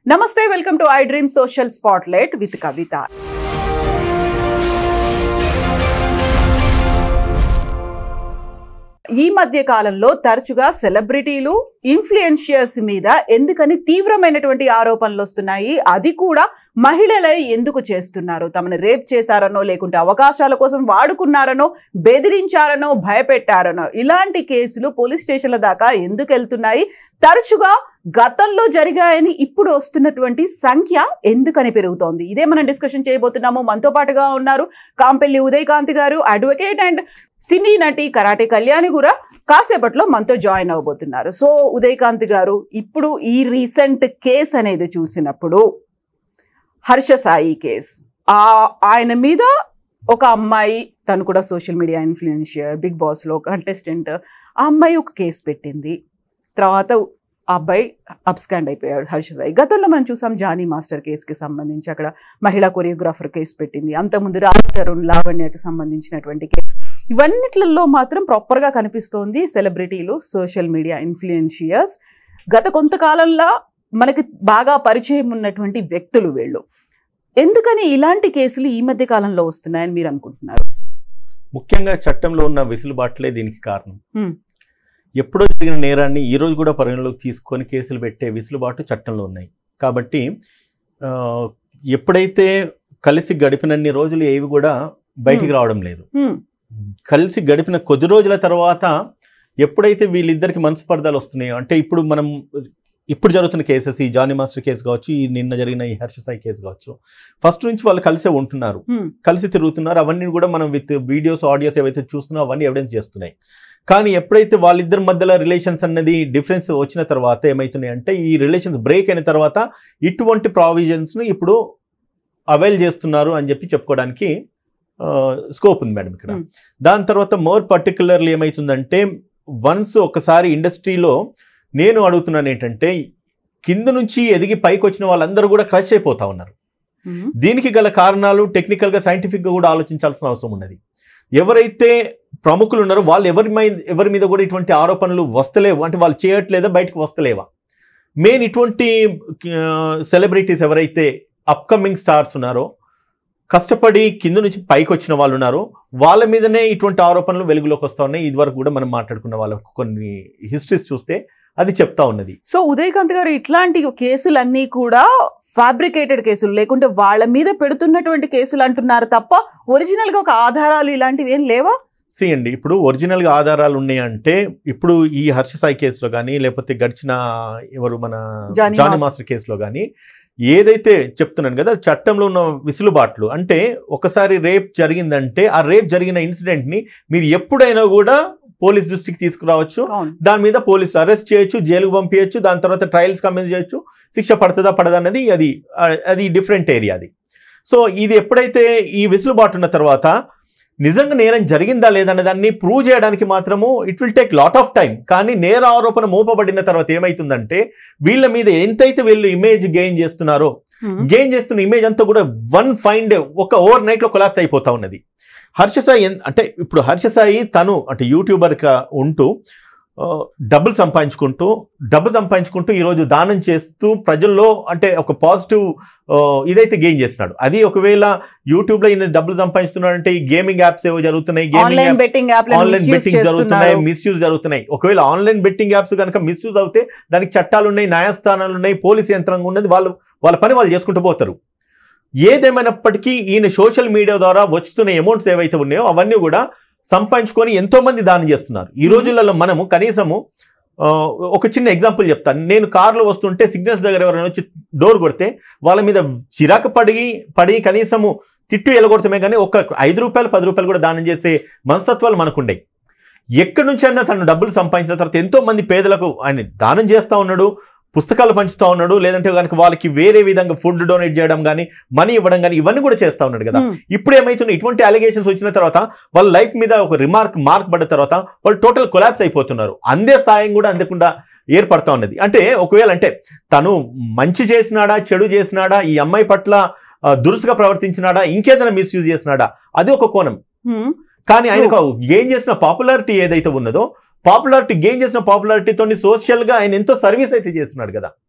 నమస్తే welcome to I dream social spotlight with Kavitha ఈ మధ్య కాలంలో తరచుగా సెలబ్రిటీలు ఇన్ఫ్లుయెన్షియర్స్ మీద ఎందుకని తీవ్రమైనటువంటి ఆరోపణలు వస్తున్నాయి అది కూడా మహిళలై ఎందుకు చేస్తున్నారు తమను రేప్ చేశారనో లేకుంటే అవకాశాల కోసం వాడుకున్నారనో బెదిరించారనో భయపెట్టారనో ఇలాంటి కేసులు పోలీస్ స్టేషన్ల దాకా ఎందుకు వెళ్తున్నాయి తరచుగా గతంలో జరిగాయని ఇప్పుడు వస్తున్నటువంటి సంఖ్య ఎందుకని పెరుగుతోంది ఇదే మనం డిస్కషన్ చేయబోతున్నాము మనతో పాటుగా ఉన్నారు కాంపెల్లి ఉదయకాంత్ గారు అడ్వకేట్ అండ్ సినీ నటి కరాటే కళ్యాణి కూడా కాసేపట్లో మనతో జాయిన్ అవ్వబోతున్నారు సో ఉదయకాంత్ గారు ఇప్పుడు ఈ రీసెంట్ కేస్ అనేది చూసినప్పుడు హర్ష సాయి కేస్ ఆ ఆయన మీద ఒక అమ్మాయి తను కూడా సోషల్ మీడియా ఇన్ఫ్లుయెన్షియర్ బిగ్ బాస్లో కంటెస్టెంట్ ఆ అమ్మాయి ఒక కేసు పెట్టింది తర్వాత ఆ అబ్బాయి అబ్స్కాండ్ అయిపోయాడు హర్ష సాయి గతంలో మనం చూసాం జానీ మాస్టర్ కేసుకి సంబంధించి అక్కడ మహిళా కొరియోగ్రాఫర్ కేసు పెట్టింది అంతకుముందు రాజ్ తరుణ్ లావణ్యకి సంబంధించినటువంటి కేసు ఇవన్నిట్లలో మాత్రం ప్రాపర్గా కనిపిస్తోంది సెలబ్రిటీలు సోషల్ మీడియా ఇన్ఫ్లుయెన్షియర్స్ గత కొంతకాలంలో మనకి బాగా పరిచయం ఉన్నటువంటి వ్యక్తులు వీళ్ళు ఎందుకని ఇలాంటి కేసులు ఈ మధ్య కాలంలో వస్తున్నాయని మీరు అనుకుంటున్నారు ముఖ్యంగా చట్టంలో ఉన్న వెసులుబాట్లే దీనికి కారణం Hmm. ఎప్పుడో జరిగిన నేరాన్ని ఈ రోజు కూడా పరిగణలోకి తీసుకొని కేసులు పెట్టే వెసులుబాటు చట్టంలో ఉన్నాయి కాబట్టి ఆ, ఎప్పుడైతే కలిసి గడిపినన్ని రోజులు ఏవి కూడా బయటికి Hmm. రావడం లేదు హ్మ్, కలిసి గడిపిన కొద్ది రోజుల తర్వాత ఎప్పుడైతే వీళ్ళిద్దరికి మనస్పర్ధాలు వస్తున్నాయో అంటే ఇప్పుడు మనం ఇప్పుడు జరుగుతున్న కేసెస్ ఈ జానీ మాస్టర్ కేసు కావచ్చు ఈ నిన్న జరిగిన ఈ హర్ష సాయి కేసు కావచ్చు ఫస్ట్ నుంచి వాళ్ళు కలిసే ఉంటున్నారు హ్మ్, కలిసి తిరుగుతున్నారు అవన్నీ కూడా మనం విత్ వీడియోస్ ఆడియోస్ ఏవైతే చూస్తున్నామో అవన్నీ ఎవిడెన్స్ చేస్తున్నాయి కానీ ఎప్పుడైతే వాళ్ళిద్దరి మధ్యలో రిలేషన్స్ అన్నది డిఫరెన్స్ వచ్చిన తర్వాత ఏమవుతున్నాయి అంటే ఈ రిలేషన్స్ బ్రేక్ అయిన తర్వాత ఇటువంటి ప్రావిజన్స్ను ఇప్పుడు అవైల్ చేస్తున్నారు అని చెప్పి చెప్పుకోవడానికి స్కోప్ ఉంది మేడం ఇక్కడ Hmm. దాని తర్వాత మోర్ పర్టికులర్లీ ఏమవుతుందంటే వన్స్ ఒకసారి ఇండస్ట్రీలో నేను అడుగుతున్నాను ఏంటంటే కింద నుంచి ఎదిగి పైకి వచ్చిన వాళ్ళందరూ కూడా క్రష్ అయిపోతా ఉన్నారు హ్మ్, దీనికి గల కారణాలు టెక్నికల్గా సైంటిఫిక్గా కూడా ఆలోచించాల్సిన అవసరం ఉన్నది ఎవరైతే ప్రముఖులు ఉన్నారో వాళ్ళు ఎవరి మీద ఎవరి మీద కూడా ఇటువంటి ఆరోపణలు వస్తలేవు అంటే వాళ్ళు చేయట్లేదా బయటకు వస్తలేవా మెయిన్ ఇటువంటి సెలబ్రిటీస్ ఎవరైతే అప్కమింగ్ స్టార్స్ ఉన్నారో కష్టపడి కింద నుంచి పైకి వచ్చిన వాళ్ళు ఉన్నారో వాళ్ళ మీదనే ఇటువంటి ఆరోపణలు వెలుగులోకి వస్తూ ఉన్నాయి ఇదివరకు కూడా మనం మాట్లాడుకున్న వాళ్ళ కొన్ని హిస్టరీస్ చూస్తే అది చెప్తా ఉన్నది సో ఉదయకాంత్ గారు ఇట్లాంటి కేసులన్నీ కూడా ఫ్యాబ్రికేటెడ్ కేసులు లేకుంటే వాళ్ళ మీద పెడుతున్నటువంటి కేసులు అంటున్నారు తప్ప ఒరిజినల్ గా ఒక ఆధారాలు ఇలాంటివి ఏం లేవా సి అండి ఇప్పుడు ఒరిజినల్గా ఆధారాలు ఉన్నాయంటే ఇప్పుడు ఈ హర్ష సాయి కేసులో కానీ లేకపోతే గడిచిన ఎవరు మన జానీ జానీ మాస్టర్. మాస్టర్ కేసులో కానీ ఏదైతే చెప్తున్నాను కదా చట్టంలో ఉన్న విసులుబాట్లు అంటే ఒకసారి రేప్ జరిగిందంటే ఆ రేప్ జరిగిన ఇన్సిడెంట్ని మీరు ఎప్పుడైనా కూడా పోలీస్ దృష్టికి తీసుకురావచ్చు అవును దాని మీద పోలీసులు అరెస్ట్ చేయొచ్చు జైలుకు పంపించచ్చు దాని తర్వాత ట్రయల్స్ కమెంట్ చేయొచ్చు శిక్ష పడుతుందా పడదా అనేది అది అది డిఫరెంట్ ఏరియా అది సో ఇది ఎప్పుడైతే ఈ వెసులుబాటు ఉన్న తర్వాత నిజంగా నేరం జరిగిందా లేదనే దాన్ని ప్రూవ్ చేయడానికి మాత్రము it will take lot of time కానీ నేర ఆరోపణ మోపబడిన తర్వాత ఏమైతుందంటే వీళ్ళ మీద ఎంతైతే వీళ్ళు ఇమేజ్ గెయిన్ చేస్తున్నారో హ్మ్, గెయిన్ చేస్తున్న ఇమేజ్ అంతా కూడా వన్ ఫైన్ డే ఒక ఓవర్ నైట్లో కొలాప్స్ అయిపోతా ఉన్నది హర్ష సాయి ఎన్- అంటే ఇప్పుడు హర్ష సాయి తను అంటే యూట్యూబర్గా ఉంటూ ఆ, డబ్బులు సంపాదించుకుంటూ డబ్బులు సంపాదించుకుంటూ ఈరోజు దానం చేస్తూ ప్రజల్లో అంటే ఒక పాజిటివ్ ఇదైతే గెయిన్ చేస్తున్నాడు అది ఒకవేళ యూట్యూబ్లో ఈయన డబ్బులు సంపాదిస్తున్నాడు అంటే ఈ గేమింగ్ యాప్స్ ఏవో జరుగుతున్నాయి online gaming betting app online betting జరుగుతున్నాయి మిస్యూజ్ జరుగుతున్నాయి ఒకవేళ ఆన్లైన్ బెట్టింగ్ యాప్స్ కనుక మిస్యూజ్ అవుతే దానికి చట్టాలు ఉన్నాయి న్యాయస్థానాలు ఉన్నాయి పోలీస్ యంత్రాంగం ఉన్నది వాళ్ళు వాళ్ళ పని వాళ్ళు చేసుకుంటూ పోతారు ఏదేమైనప్పటికీ ఈయన సోషల్ మీడియా ద్వారా వస్తున్న అమౌంట్స్ ఏవైతే ఉన్నాయో అవన్నీ కూడా సంపాదించుకొని ఎంతో మంది దానం చేస్తున్నారు ఈ Mhm. రోజులలో మనము కనీసము ఆ, ఒక చిన్న ఎగ్జాంపుల్ చెప్తాను నేను కారులో వస్తుంటే సిగ్నల్స్ దగ్గర ఎవరైనా వచ్చి డోర్ కొడితే వాళ్ళ మీద చిరాకు పడి పడి కనీసము తిట్టు ఎలగొడతామే కానీ ఒక ఐదు రూపాయలు పది రూపాయలు కూడా దానం చేసే మనస్తత్వాలు మనకుండే ఎక్కడి నుంచి అయినా తను డబ్బులు సంపాదించిన తర్వాత ఎంతో మంది పేదలకు ఆయన దానం చేస్తూ ఉన్నాడు పుస్తకాలు పంచుతూ ఉన్నాడు లేదంటే కనుక వాళ్ళకి వేరే విధంగా ఫుడ్ డొనేట్ చేయడం కానీ మనీ ఇవ్వడం కానీ ఇవన్నీ కూడా చేస్తూ ఉన్నాడు కదా ఇప్పుడు ఏమైతుంది ఇటువంటి అలిగేషన్స్ వచ్చిన తర్వాత వాళ్ళ లైఫ్ మీద ఒక రిమార్క్ మార్క్ పడ్డ తర్వాత వాళ్ళు టోటల్ కొలాప్స్ అయిపోతున్నారు అందే స్థాయి కూడా అందకుండా ఏర్పడతా ఉన్నది అంటే ఒకవేళ అంటే తను మంచి చేసినాడా చెడు చేసినాడా ఈ అమ్మాయి పట్ల ఆ, దురుసుగా ప్రవర్తించినాడా ఇంకేదైనా మిస్యూజ్ చేసినాడా అది ఒక కోణం కానీ ఆయనకు గెయిన్ చేసిన పాపులారిటీ ఏదైతే ఉన్నదో పాపులారిటీ గెయిన్ చేసిన పాపులారిటీతో సోషల్గా ఆయన ఎంతో సర్వీస్ అయితే చేస్తున్నాడు కదా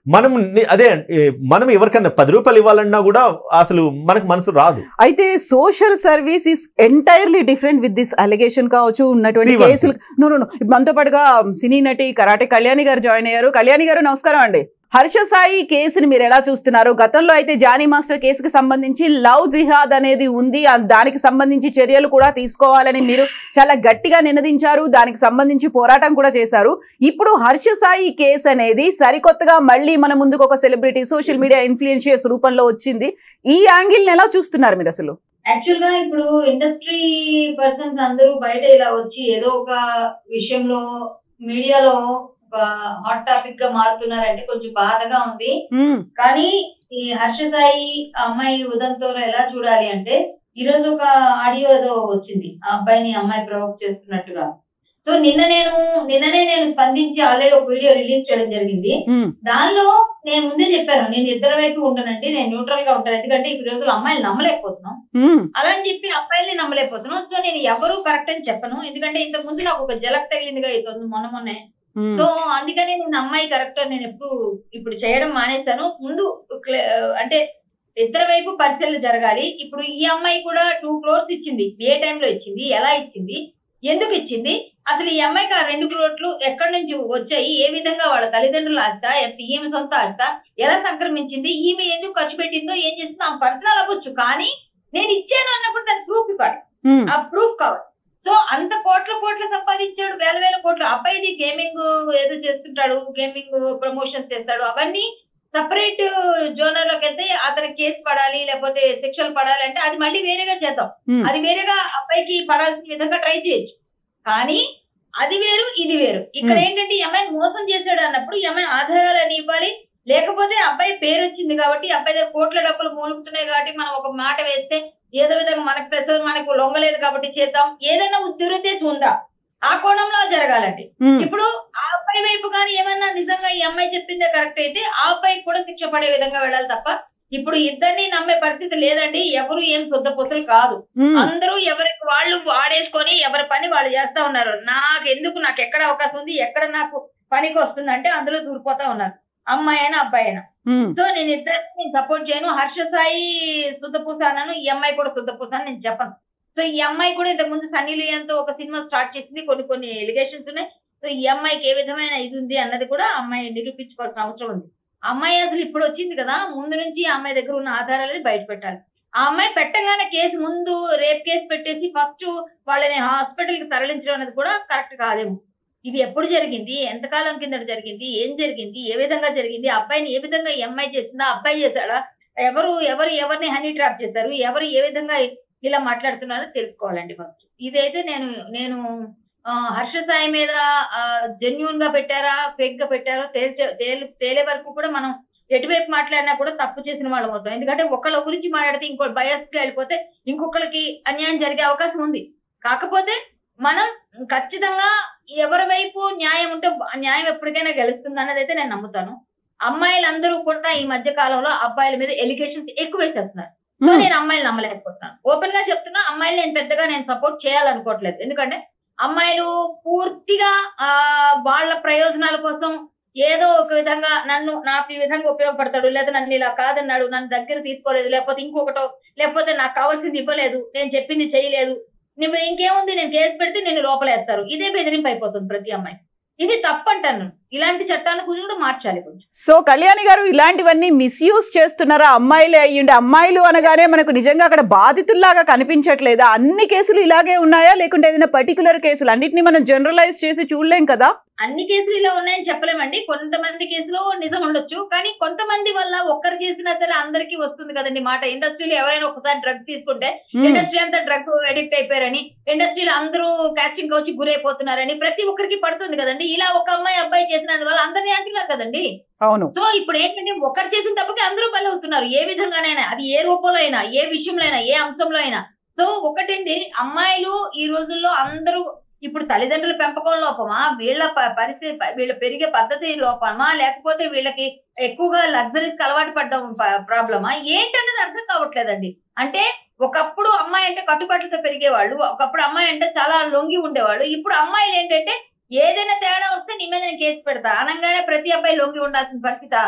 మనం ని- అదే ఏ, మనం ఎవరికన్నా పది రూపాయలు ఇవ్వాలన్నా కూడా అసలు మనకు మనసు రాదు అయితే social service is entirely different with this allegation కావచ్చు ఉన్నటువంటి See one కేసులు నో నో నో మనతో పాటుగా సినీ నటి కరాటే కళ్యాణి గారు జాయిన్ అయ్యారు కళ్యాణి గారు నమస్కారం అండి హర్ష సాయి కేసుని మీరు ఎలా చూస్తున్నారు గతంలో అయితే జానీ మాస్టర్ కేసుకి సంబంధించి లవ్ జిహాద్ అనేది ఉంది ఆ దానికి సంబంధించి చర్యలు కూడా తీసుకోవాలని మీరు చాలా గట్టిగా నినదించారు దానికి సంబంధించి పోరాటం కూడా చేశారు ఇప్పుడు హర్ష సాయి కేసు అనేది సరికొత్తగా మళ్ళీ మన ముందుకు ఒక సెలబ్రిటీ సోషల్ మీడియా ఇన్ఫ్లుయెన్షియర్స్ రూపంలో వచ్చింది ఈ యాంగిల్ ఎలా చూస్తున్నారు మీరు అసలు యాక్చువల్ గా ఇప్పుడు ఇండస్ట్రీ పర్సన్స్ అందరూ బయట ఇలా వచ్చి ఏదో ఒక విషయంలో మీడియాలో ఒక హాట్ టాపిక్ గా మారుతున్నారంటే కొంచెం బాధగా ఉంది మ్మ్. కానీ ఈ హర్ష సాయి ఆ అమ్మాయి ఉదంతో ఎలా చూడాలి అంటే ఈ రోజు ఒక ఆడియో ఏదో వచ్చింది ఆ అబ్బాయిని ఆ అమ్మాయి ప్రవోక్ చేస్తున్నట్టుగా సో నిన్న నేను నిన్ననే నేను స్పందించి ఆల్రెడీ ఒక వీడియో రిలీజ్ చేయడం జరిగింది మ్మ్. దానిలో నేను ముందే చెప్పాను నేను ఇద్దరు వైపు ఉంటానండి నేను న్యూట్రల్ గా ఉంటాను ఎందుకంటే ఈ రోజులు అమ్మాయిలు నమ్మలేకపోతున్నాం మ్మ్. అలా అని చెప్పి అబ్బాయిల్ని నమ్మలేకపోతున్నాం సో నేను ఎవరు కరెక్ట్ అని చెప్పను ఎందుకంటే ఇంతకు ముందు నాకు ఒక జలక్ తగిలిందిగా అవుతుంది మొన్న మొన్నే మ్మ్. సో అందుకనే నేను అమ్మాయి కరెక్ట్ అని నేను ఎప్పుడు ఇప్పుడు చేయడం మానేశాను ముందు క్ల- అంటే ఇద్దరు వైపు పరిచయలు జరగాలి ఇప్పుడు ఈ అమ్మాయి కూడా టూ క్రోర్స్ ఇచ్చింది ఏ టైంలో ఇచ్చింది ఎలా ఇచ్చింది ఎందుకు ఇచ్చింది అసలు ఈ అమ్మాయికి ఆ రెండు కోట్లు ఎక్కడి నుంచి వచ్చాయి ఏ విధంగా వాళ్ళ తల్లిదండ్రుల ఆస్త ఈమె సొంత ఆస్త ఎలా సంక్రమించింది ఈమె ఎందుకు ఖర్చు పెట్టిందో ఏం చేస్తుందో ఆమె పర్సనల్ అవ్వచ్చు కానీ నేను ఇచ్చాను అన్నప్పుడు దాని ప్రూఫ్ ఇవ్వాలి మ్మ్. ఆ ప్రూఫ్ కావాలి సో అంత కోట్ల కోట్లు సంపాదించాడు వేల వేల కోట్లు అబ్బాయిది గేమింగ్ ఏదో చేస్తుంటాడు గేమింగ్ ప్రమోషన్స్ చేస్తాడు అవన్నీ సపరేట్ జోనర్ లోకి వెళ్తే అతనికి కేసు పడాలి లేకపోతే శిక్షలు పడాలి అంటే అది మళ్ళీ వేరేగా చేద్దాం మ్మ్. అది వేరేగా అబ్బాయికి పడాల్సిన విధంగా ట్రై చేయొచ్చు కానీ అది వేరు ఇది వేరు ఇక్కడ Hmm. ఏంటంటే ఈ అమ్మాయిని మోసం చేశాడు అన్నప్పుడు ఈ అమ్మాయి ఆధారాలని ఇవ్వాలి లేకపోతే అబ్బాయి పేరు వచ్చింది కాబట్టి అబ్బాయి దగ్గర కోట్ల డబ్బులు మూలుగుతున్నాయి కాబట్టి మనం ఒక మాట వేస్తే ఏదో విధంగా మనకు ప్రస్తుతం మనకు లొంగలేదు కాబట్టి చేద్దాం ఏదైనా దురుద్దేశం ఉందా ఆ కోణంలో జరగాలండి మ్మ్. ఇప్పుడు ఆ అబ్బాయి వైపు కానీ ఏమన్నా నిజంగా ఈ అమ్మాయి చెప్పిందే కరెక్ట్ అయితే ఆ అబ్బాయికి కూడా శిక్ష పడే విధంగా వెళ్ళాలి తప్ప ఇప్పుడు ఇద్దరిని నమ్మే పరిస్థితి లేదండి ఎవరు ఏం శుద్ధ పొత్తులు కాదు మ్మ్. అందరూ ఎవరికి వాళ్ళు వాడేసుకొని ఎవరి పని వాళ్ళు చేస్తా ఉన్నారు నాకు ఎందుకు నాకు ఎక్కడ అవకాశం ఉంది ఎక్కడ నాకు పనికి వస్తుంది అంటే అందులో దూరిపోతా ఉన్నారు అమ్మాయి అయినా అబ్బాయి అయినా మ్మ్. సో నేను ఇద్దరిని సపోర్ట్ చేయను హర్ష సాయి శుద్ధపూస అన్నాను ఈ అమ్మాయి కూడా శుద్ధపూస అని నేను చెప్పను సో ఈ అమ్మాయి కూడా ఇంతకు ముందు సన్నీ లియోన్ తో ఒక సినిమా స్టార్ట్ చేసింది కొన్ని కొన్ని ఎలిగేషన్స్ ఉన్నాయి సో ఈ అమ్మాయికి ఏ విధమైన ఇది ఉంది అన్నది కూడా ఆ అమ్మాయి నిరూపించుకోవాల్సిన అవసరం ఉంది ఆ అమ్మాయి అసలు ఇప్పుడు వచ్చింది కదా ముందు నుంచి ఆ అమ్మాయి దగ్గర ఉన్న ఆధారాలని బయట పెట్టాలి ఆ అమ్మాయి పెట్టగానే కేసు ముందు రేప్ కేసు పెట్టేసి ఫస్ట్ వాళ్ళని హాస్పిటల్ కి తరలించడం అనేది కూడా కరెక్ట్ కాదేమో ఇది ఎప్పుడు జరిగింది ఎంతకాలం కిందట జరిగింది ఏం జరిగింది ఏ విధంగా జరిగింది ఆ అబ్బాయిని ఏ విధంగా ఈ అమ్మాయి చేసిందా ఆ అబ్బాయి చేశాడా ఎవరు ఎవరు ఎవరిని హనీ ట్రాప్ చేశారు ఎవరు ఏ విధంగా ఇలా మాట్లాడుతున్నారో తెలుసుకోవాలండి ఫస్ట్ ఇదైతే నేను నేను ఆ, హర్ష సాయి మీద జెన్యున్ గా పెట్టారా ఫేక్ గా పెట్టారో తేల్చే తేలి తేలే వరకు కూడా మనం ఎటువైపు మాట్లాడినా కూడా తప్పు చేసిన వాళ్ళం అవుతాం ఎందుకంటే ఒకళ్ళ గురించి మాట్లాడితే ఇంకో బయస్ గా వెళ్ళిపోతే ఇంకొకరికి అన్యాయం జరిగే అవకాశం ఉంది కాకపోతే మనం ఖచ్చితంగా ఎవరి వైపు న్యాయం ఉంటే ఆ న్యాయం ఎప్పటికైనా గెలుస్తుంది అన్నది అయితే నేను నమ్ముతాను అమ్మాయిలందరూ కూడా ఈ మధ్య కాలంలో అబ్బాయిల మీద ఎలిగేషన్స్ ఎక్కువ వేసేస్తున్నారు సో మ్మ్. నేను అమ్మాయిలు నమ్మలేకపోతున్నాను ఓపెన్ గా చెప్తున్నా అమ్మాయిలు నేను పెద్దగా నేను సపోర్ట్ చేయాలనుకోవట్లేదు ఎందుకంటే అమ్మాయిలు పూర్తిగా ఆ వాళ్ళ ప్రయోజనాల కోసం ఏదో ఒక విధంగా నన్ను నాకు ఈ విధంగా ఉపయోగపడతాడు లేదా నన్ను ఇలా కాదన్నాడు నన్ను దగ్గర తీసుకోలేదు లేకపోతే ఇంకొకటో లేకపోతే నాకు కావాల్సింది ఇవ్వలేదు నేను చెప్పింది చేయలేదు నువ్వు ఇంకేముంది నేను కేసు పెడితే నేను లోపలేస్తారు ఇదే బెదిరింపు అయిపోతుంది ప్రతి అమ్మాయి ఇది తప్పంటాను ఇలాంటి చట్టాలను కూడా మార్చాలి కొంచెం సో కళ్యాణి గారు ఇలాంటివన్నీ మిస్యూజ్ చేస్తున్నారా అమ్మాయిలే అయ్యుండి అమ్మాయిలు అనగానే మనకు నిజంగా అక్కడ బాధితుల్లాగా కనిపించట్లేదా అన్ని కేసులు ఇలాగే ఉన్నాయా లేకుంటే ఏదైనా పర్టికులర్ కేసులు అన్నిటిని మనం జనరలైజ్ చేసి చూడలేం కదా అన్ని కేసులు ఇలా ఉన్నాయని చెప్పలేమండి కొంతమంది కేసులో నిజం ఉండొచ్చు కానీ కొంతమంది వల్ల ఒక్కరు చేసినా సరే అందరికీ వస్తుంది కదండి మాట ఇండస్ట్రీలో ఎవరైనా ఒకసారి డ్రగ్ తీసుకుంటే మ్మ్. ఇండస్ట్రీ అంతా డ్రగ్ అడిక్ట్ అయిపోయారని ఇండస్ట్రీలో అందరూ క్యాస్టింగ్ వచ్చి గురైపోతున్నారని ప్రతి ఒక్కరికి పడుతుంది కదండి ఇలా ఒక అమ్మాయి అబ్బాయి చేసినందువల్ల అందరినీ అంటున్నారు కదండి అవును సో ఇప్పుడు ఏంటంటే ఒకరు చేసిన తప్పకి అందరూ బలి అవుతున్నారు ఏ విధంగానైనా అది ఏ రూపంలో అయినా ఏ విషయంలో అయినా ఏ అంశంలో అయినా సో ఒకటండి అమ్మాయిలు ఈ రోజుల్లో అందరూ ఇప్పుడు తల్లిదండ్రుల పెంపకం లోపమా వీళ్ళ ప- పరిస్థితి ప- వీళ్ళ పెరిగే పద్ధతి లోపమా లేకపోతే వీళ్ళకి ఎక్కువగా లగ్జరీస్ అలవాటు పడడం ప్రాబ్లమా ఏంటనేది అర్థం కావట్లేదండి అంటే ఒకప్పుడు అమ్మాయి అంటే కట్టుబాట్లతో పెరిగేవాళ్ళు ఒకప్పుడు అమ్మాయి అంటే చాలా లొంగి ఉండేవాళ్ళు ఇప్పుడు అమ్మాయిలు ఏంటంటే ఏదైనా తేడా వస్తే నీ మీద నేను కేసు పెడతా అనగానే ప్రతి అబ్బాయి లొంగి ఉండాల్సిన పరిస్థితి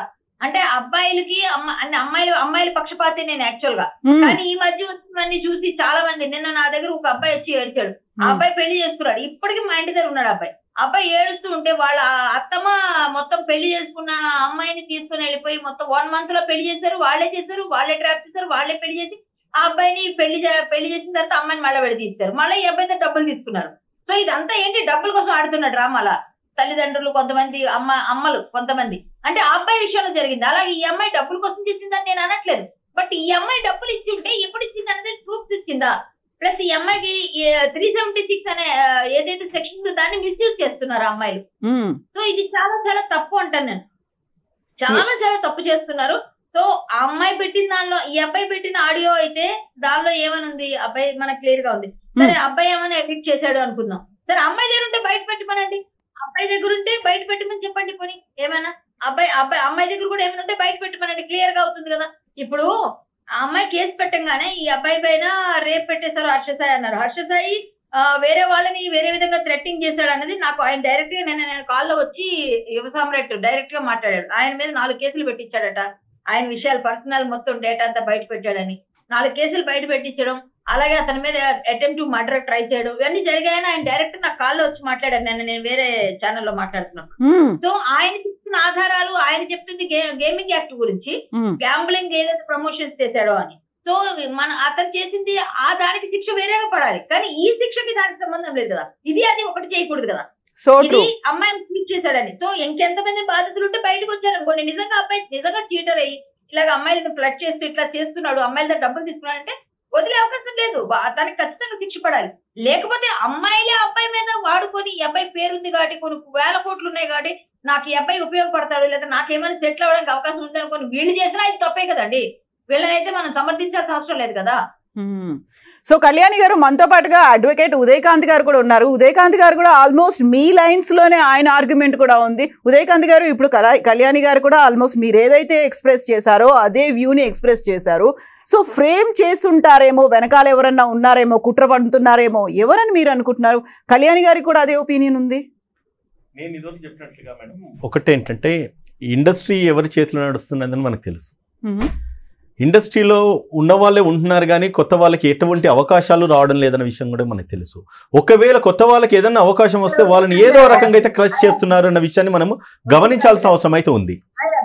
అంటే అబ్బాయిలకి అమ్మ అంటే అమ్మాయిలు అమ్మాయిల పక్షపాతి నేను యాక్చువల్ గా ఉమ్, కానీ ఈ మధ్య వచ్చినవన్నీ చూసి చాలా మంది నిన్న నా దగ్గర ఒక అబ్బాయి వచ్చి ఏడ్చాడు ఆ ఉమ్, అబ్బాయి పెళ్లి చేసుకున్నాడు ఇప్పటికీ మా ఇంటి దగ్గర ఉన్నాడు ఆ అబ్బాయి అబ్బాయి ఏడుస్తూ ఉంటే వాళ్ళ అత్తమ్మ మొత్తం పెళ్లి చేసుకున్న అమ్మాయిని తీసుకుని వెళ్ళిపోయి మొత్తం వన్ మంత్ లో పెళ్లి చేశారు వాళ్ళే చేశారు వాళ్ళే ట్రాప్ చేశారు వాళ్ళే పెళ్లి చేసి ఆ అబ్బాయిని పెళ్లి చే- పెళ్లి చేసిన తర్వాత అమ్మాయిని మళ్ళీ విడ తీస్తారు మళ్ళీ ఈ అబ్బాయి దగ్గర డబ్బులు తీసుకున్నారు సో ఇదంతా ఏంటి డబ్బుల కోసం ఆడుతున్న డ్రామాలా తల్లిదండ్రులు కొంతమంది అమ్మ అమ్మలు కొంతమంది అంటే ఆ అబ్బాయి విషయంలో జరిగింది అలాగే ఈ అమ్మాయి డబ్బుల కోసం చేసిందని నేను అనట్లేదు బట్ ఈ అమ్మాయి డబ్బులు ఇచ్చి ఉంటే ఎప్పుడు ఇచ్చింది అనేది ప్రూఫ్స్ ఇచ్చిందా ప్లస్ ఈ అమ్మాయికి త్రీ సెవెంటీ సిక్స్ అనే ఆ, ఏదైతే సెక్షన్ దాన్ని మిస్యూజ్ చేస్తున్నారు ఆ అమ్మాయిలు ఉమ్, సో ఇది చాలా చాలా తప్పు అంటాను నేను చాలా చాలా తప్పు చేస్తున్నారు సో ఆ అమ్మాయి పెట్టిన దానిలో ఈ అబ్బాయి పెట్టిన ఆడియో అయితే దానిలో ఏమని ఉంది అబ్బాయి మనకు క్లియర్ గా ఉంది సరే అబ్బాయి ఏమైనా ఎడిట్ చేశాడు అనుకుందాం సరే అమ్మాయి దగ్గర ఉంటే బయట పెట్టమనండి అబ్బాయి దగ్గర ఉంటే బయట పెట్టమని చెప్పండి పోనీ ఏమైనా అబ్బాయి అబ్బాయి అమ్మాయి దగ్గర కూడా ఏమైనా ఉంటే బయట పెట్టమనండి క్లియర్ గా అవుతుంది కదా ఇప్పుడు ఆ అమ్మాయి కేసు పెట్టంగానే ఈ అబ్బాయి పైన రేప్ పెట్టేశారు హర్షసాయి అన్నారు హర్షసాయి ఆ, వేరే వాళ్ళని వేరే విధంగా థ్రెట్టింగ్ చేశాడు అనేది నాకు ఆయన డైరెక్ట్ గా నేను నేను కాల్లో వచ్చి యువ సామ్రాట్ డైరెక్ట్ గా మాట్లాడాడు ఆయన మీద నాలుగు కేసులు పెట్టించాడట ఆయన విషయాలు పర్సనల్ మొత్తం డేటా అంతా బయట పెట్టాడని నాలుగు కేసులు బయట పెట్టించడం అలాగే అతని మీద అటెంప్ట్ టు మర్డర్ ట్రై చేయడం ఇవన్నీ జరిగాయని ఆయన డైరెక్ట్ నా కాల్లో వచ్చి మాట్లాడాడు నేను నేను వేరే ఛానల్లో మాట్లాడుతున్నాను ఉమ్, సో ఆయన చెప్తున్న ఆధారాలు ఆయన చెప్తుంది గేమింగ్ యాక్ట్ గురించి ఉమ్, గ్యాంబ్లింగ్ ఏదైతే ప్రమోషన్స్ చేశాడో అని సో మన అతను చేసింది ఆ దానికి శిక్ష వేరేగా పడాలి కానీ ఈ శిక్షకి దానికి సంబంధం లేదు కదా ఇది అది ఒకటి చేయకూడదు కదా సో ఇది ట్రూ అమ్మాయిని ట్రీట్ చేశాడని సో ఇంకెంతమంది బాధితులు ఉంటే బయటకు వచ్చారు అనుకోండి నిజంగా అబ్బాయి నిజంగా చీటర్ అయ్యి ఇలాగ అమ్మాయిలను ఫ్లడ్ చేస్తూ ఇట్లా చేస్తున్నాడు అమ్మాయిల దగ్గర డబ్బులు తీసుకున్నాడు అంటే వదిలే అవకాశం లేదు బా- దానికి ఖచ్చితంగా శిక్ష పడాలి లేకపోతే అమ్మాయిలే అబ్బాయి మీద వాడుకొని ఈ అబ్బాయి పేరుంది కాబట్టి కొన్ని వేల కోట్లు ఉన్నాయి కాబట్టి నాకు ఈ అబ్బాయి ఉపయోగపడతాడు లేదా నాకేమైనా సెటిల్ అవ్వడానికి అవకాశం ఉంది అనుకోని వీళ్ళు చేసినా ఇది తప్పే కదండి వీళ్ళనైతే మనం సమర్థించాల్సిన అవసరం లేదు కదా మ్మ్. సో కళ్యాణి గారు మనతో పాటుగా అడ్వకేట్ ఉదయకాంత్ గారు కూడా ఉన్నారు ఉదయకాంత్ గారు కూడా ఆల్మోస్ట్ మీ లైన్స్ లోనే ఆయన ఆర్గ్యుమెంట్ కూడా ఉంది ఉదయకాంత్ గారు ఇప్పుడు కలా- కళ్యాణి గారు కూడా ఆల్మోస్ట్ మీరు ఏదైతే ఎక్స్ప్రెస్ చేశారో అదే వ్యూని ఎక్స్ప్రెస్ చేశారు సో ఫ్రేమ్ చేసుంటారేమో వెనకాల ఎవరన్నా ఉన్నారేమో కుట్ర పడుతున్నారేమో ఎవరని మీరు అనుకుంటున్నారు కళ్యాణి గారికి కూడా అదే ఒపీనియన్ ఉంది నేను ఇదివరకు చెప్పినట్లుగా మేడం ఒకటేంటంటే ఇండస్ట్రీ ఎవరి చేతిలో నడుస్తున్నదని మనకు తెలుసు మ్మ్. ఇండస్ట్రీలో ఉన్న వాళ్ళే ఉంటున్నారు కానీ కొత్త వాళ్ళకి ఎటువంటి అవకాశాలు రావడం లేదన్న విషయం కూడా మనకు తెలుసు ఒకవేళ కొత్త వాళ్ళకి ఏదైనా అవకాశం వస్తే వాళ్ళని ఏదో రకంగా అయితే క్రష్ చేస్తున్నారు అన్న విషయాన్ని మనం గమనించాల్సిన అవసరం అయితే ఉంది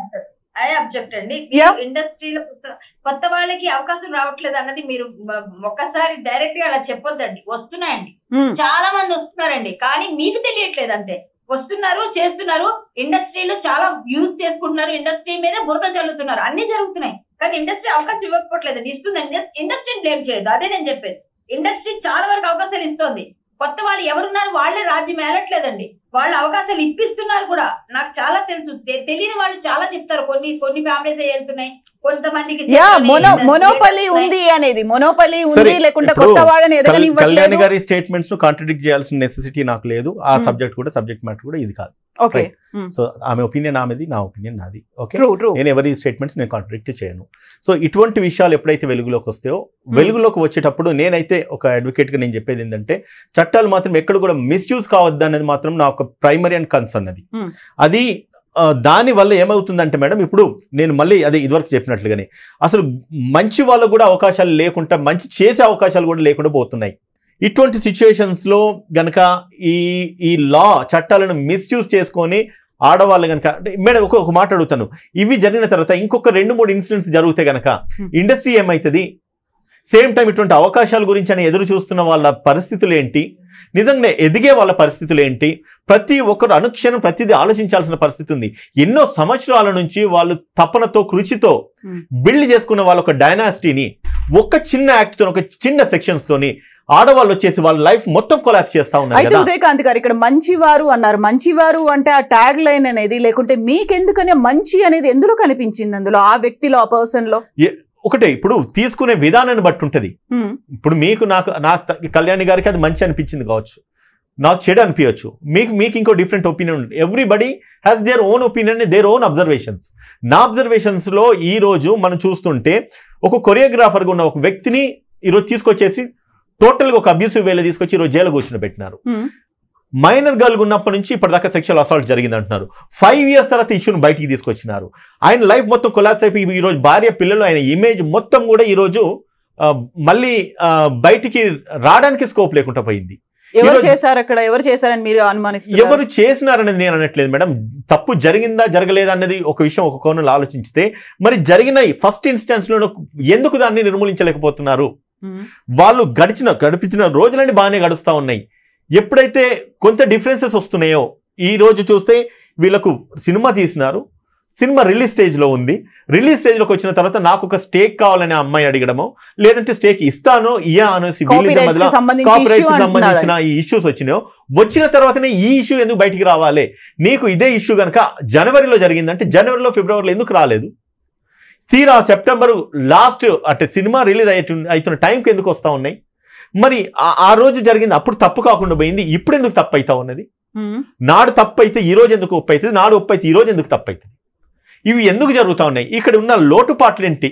ఐ అబ్జెక్ట్ అండి Yeah. ఇండస్ట్రీలో కొత్త- కొత్త వాళ్ళకి అవకాశం రావట్లేదు అన్నది మీరు మ- ఒక్కసారి డైరెక్ట్ గా అలా చెప్పొద్దండి వస్తున్నాయండి మ్మ్. చాలా మంది వస్తున్నారండి కానీ మీకు తెలియట్లేదు అంతే వస్తున్నారు చేస్తున్నారు ఇండస్ట్రీలో చాలా యూజ్ చేసుకుంటున్నారు ఇండస్ట్రీ మీద బురద చల్లుతున్నారు అన్ని జరుగుతున్నాయి కానీ ఇండస్ట్రీ అవకాశం ఇవ్వకపోవట్లేదు ఇస్తుందండి ఇండస్ట్రీని బ్లేమ్ చేయదు అదే నేను చెప్పేది ఇండస్ట్రీ చాలా వరకు అవకాశాలు ఇస్తోంది కొత్త వాళ్ళు ఎవరున్నారు వాళ్ళే రాజ్యం ఏలట్లేదండి వాళ్ళు అవకాశాలు ఇప్పిస్తున్నారు కూడా నాకు చాలా తెలుసు తె- తెలియని వాళ్ళు చాలా చెప్తారు కొన్ని కొన్ని ఫ్యామిలీస్ వెళ్తున్నాయి కొంతమందికి యా తెలియని మొనో industry మొనోపలి వస్తున్నాయి. ఉంది అనేది మొనోపలి సరే, ఉంది లేకుంటే ఇప్పుడు కొత్త వాళ్ళని కల్- కళ్యాణి ఎదగనివ్వట్లేదు గారి స్టేట్మెంట్స్ ను కాంట్రడిక్ట్ చేయాల్సిన నెసెసిటీ నాకు లేదు ఆ Hmm. సబ్జెక్ట్ కూడా సబ్జెక్ట్ మ్యాటర్ కూడా ఇది కాదు ఓకే సో ఆమె ఒపీనియన్ ఆమెది నా ఒపీనియన్ నాది ఓకే ట్రూ ట్రూ నేను ఎవరి స్టేట్మెంట్స్ నేను కాంట్రడిక్ట్ చేయను సో ఇటువంటి విషయాలు ఎప్పుడైతే వెలుగులోకి వస్తాయో వెలుగులోకి వచ్చేటప్పుడు నేనైతే ఒక అడ్వకేట్గా నేను చెప్పేది ఏంటంటే చట్టాలు మాత్రం ఎక్కడ కూడా మిస్యూజ్ కావద్దు అనేది మాత్రం నా ఒక ప్రైమరీ అండ్ కన్సర్న్ అది Hmm. అది ఆ, దాని వల్ల ఏమవుతుందంటే మేడం ఇప్పుడు నేను మళ్ళీ అదే ఇదివరకు చెప్పినట్లుగానే అసలు మంచి వాళ్ళకు కూడా అవకాశాలు లేకుండా మంచి చేసే అవకాశాలు కూడా లేకుండా పోతున్నాయి ఇటువంటి సిచ్యుయేషన్స్లో గనక ఈ ఈ లా చట్టాలను మిస్యూజ్ చేసుకొని ఆడవాళ్ళు కనుక అంటే మేడం ఒక ఒక మాట అడుగుతాను ఇవి జరిగిన తర్వాత ఇంకొక రెండు మూడు ఇన్సిడెంట్స్ జరిగితే గనక Hmm. ఇండస్ట్రీ ఏమవుతుంది సేమ్ టైం ఇటువంటి అవకాశాల గురించి అని ఎదురు చూస్తున్న వాళ్ళ పరిస్థితులు ఏంటి నిజంగా ఎదిగే వాళ్ళ పరిస్థితులు ఏంటి ప్రతి ఒక్కరు అనుక్షణం ప్రతిదీ ఆలోచించాల్సిన పరిస్థితి ఉంది ఎన్నో సంవత్సరాల నుంచి వాళ్ళు తపనతో కృషితో Hmm. బిల్డ్ చేసుకున్న వాళ్ళ ఒక డైనాసిటీని ఒక్క చిన్న యాక్ట్తో ఒక చిన్న సెక్షన్స్ తోని ఆడవాళ్ళు వచ్చేసి వాళ్ళ లైఫ్ మొత్తం కొలాప్స్ చేస్తా ఉన్నారు అయితే కదా ఉదయకాంత్ గారు ఇక్కడ మంచివారు అన్నారు మంచివారు అంటే ఆ ట్యాగ్ లైన్ అనేది లేకుంటే మీకెందుకనే మంచి అనేది ఎందులో కనిపించింది అందులో ఆ వ్యక్తిలో ఆ పర్సన్ లో ఒకటే ఇప్పుడు తీసుకునే విధానాన్ని బట్టి ఉంటది హ్మ్. ఇప్పుడు మీకు నాకు నాకు త- కళ్యాణి గారికి అది మంచి అనిపించింది కావచ్చు నాకు చెడు అనిపించవచ్చు మీకు మీకు ఇంకో డిఫరెంట్ ఒపీనియన్ ఉంటుంది everybody has their own opinion their own observations నా అబ్జర్వేషన్స్లో ఈ రోజు మనం చూస్తుంటే ఒక కొరియోగ్రాఫర్గా ఉన్న ఒక వ్యక్తిని ఈరోజు తీసుకొచ్చేసి టోటల్గా ఒక అబ్యూసివ్ వేలో తీసుకొచ్చి ఈరోజు జైలు కూర్చుని పెట్టినారు హ్మ్. మైనర్ గర్ల్ ఉన్నప్పటి నుంచి ఇప్పటిదాకా సెక్షువల్ అసాల్ట్ జరిగింది అంటున్నారు ఫైవ్ ఇయర్స్ తర్వాత ఇష్యూని బయటికి తీసుకొచ్చినారు ఆయన లైఫ్ మొత్తం కొలాప్స్ అయిపోయి ఈ రోజు భార్య పిల్లలు ఆయన ఇమేజ్ మొత్తం కూడా ఈ రోజు ఆ, మళ్ళీ ఆ, బయటికి రావడానికి స్కోప్ లేకుండా పోయింది ఎవరు ఈరోజు- చేశారు అక్కడ ఎవరు చేశారని మీరు అనుమానిస్తున్నారు ఎవరు చేసినారనేది నేను అనట్లేదు మేడం తప్పు జరిగిందా జరగలేదా అన్నది ఒక విషయం ఒక కోణంలో ఆలోచించితే మరి జరిగిన ఫస్ట్ ఇన్స్టెన్స్ లో ఎందుకు దాన్ని నిర్మూలించలేకపోతున్నారు ఉమ్. వాళ్ళు గడిచిన గడిపించిన రోజులన్నీ బాగానే గడుస్తూ ఉన్నాయి ఎప్పుడైతే కొంత డిఫరెన్సెస్ వస్తున్నాయో ఈ రోజు చూస్తే వీళ్ళకు సినిమా తీసినారు సినిమా రిలీజ్ స్టేజ్లో ఉంది రిలీజ్ స్టేజ్లోకి వచ్చిన తర్వాత నాకు ఒక స్టేక్ కావాలని ఆ అమ్మాయి అడగడమో లేదంటే స్టేక్ ఇస్తానో ఇయ్యా అనేసి వీళ్ళిద్దరి Copyrights మధ్యలో కి సంబంధించి కాపీరైట్స్ issue సంబంధించిన ఈ ఇష్యూస్ వచ్చినాయో వచ్చిన తర్వాతనే ఈ ఇష్యూ ఎందుకు బయటికి రావాలి నీకు ఇదే ఇష్యూ కనుక జనవరిలో జరిగిందంటే జనవరిలో ఫిబ్రవరిలో ఎందుకు రాలేదు తీరా సెప్టెంబర్ లాస్ట్ అంటే సినిమా రిలీజ్ అయ్యే అవుతున్న టైంకి ఎందుకు వస్తా ఉన్నాయి మరి ఆ- ఆ రోజు జరిగింది అప్పుడు తప్పు కాకుండా పోయింది ఇప్పుడు ఎందుకు తప్పు అవుతా ఉన్నది ఉమ్. నాడు తప్పు అయితే ఈ రోజు ఎందుకు ఒప్పు అవుతుంది నాడు ఒప్పు అయితే ఈ రోజు ఎందుకు తప్పు అవుతుంది ఇవి ఎందుకు జరుగుతూ ఉన్నాయి ఇక్కడ ఉన్న లోటుపాట్లు ఏంటి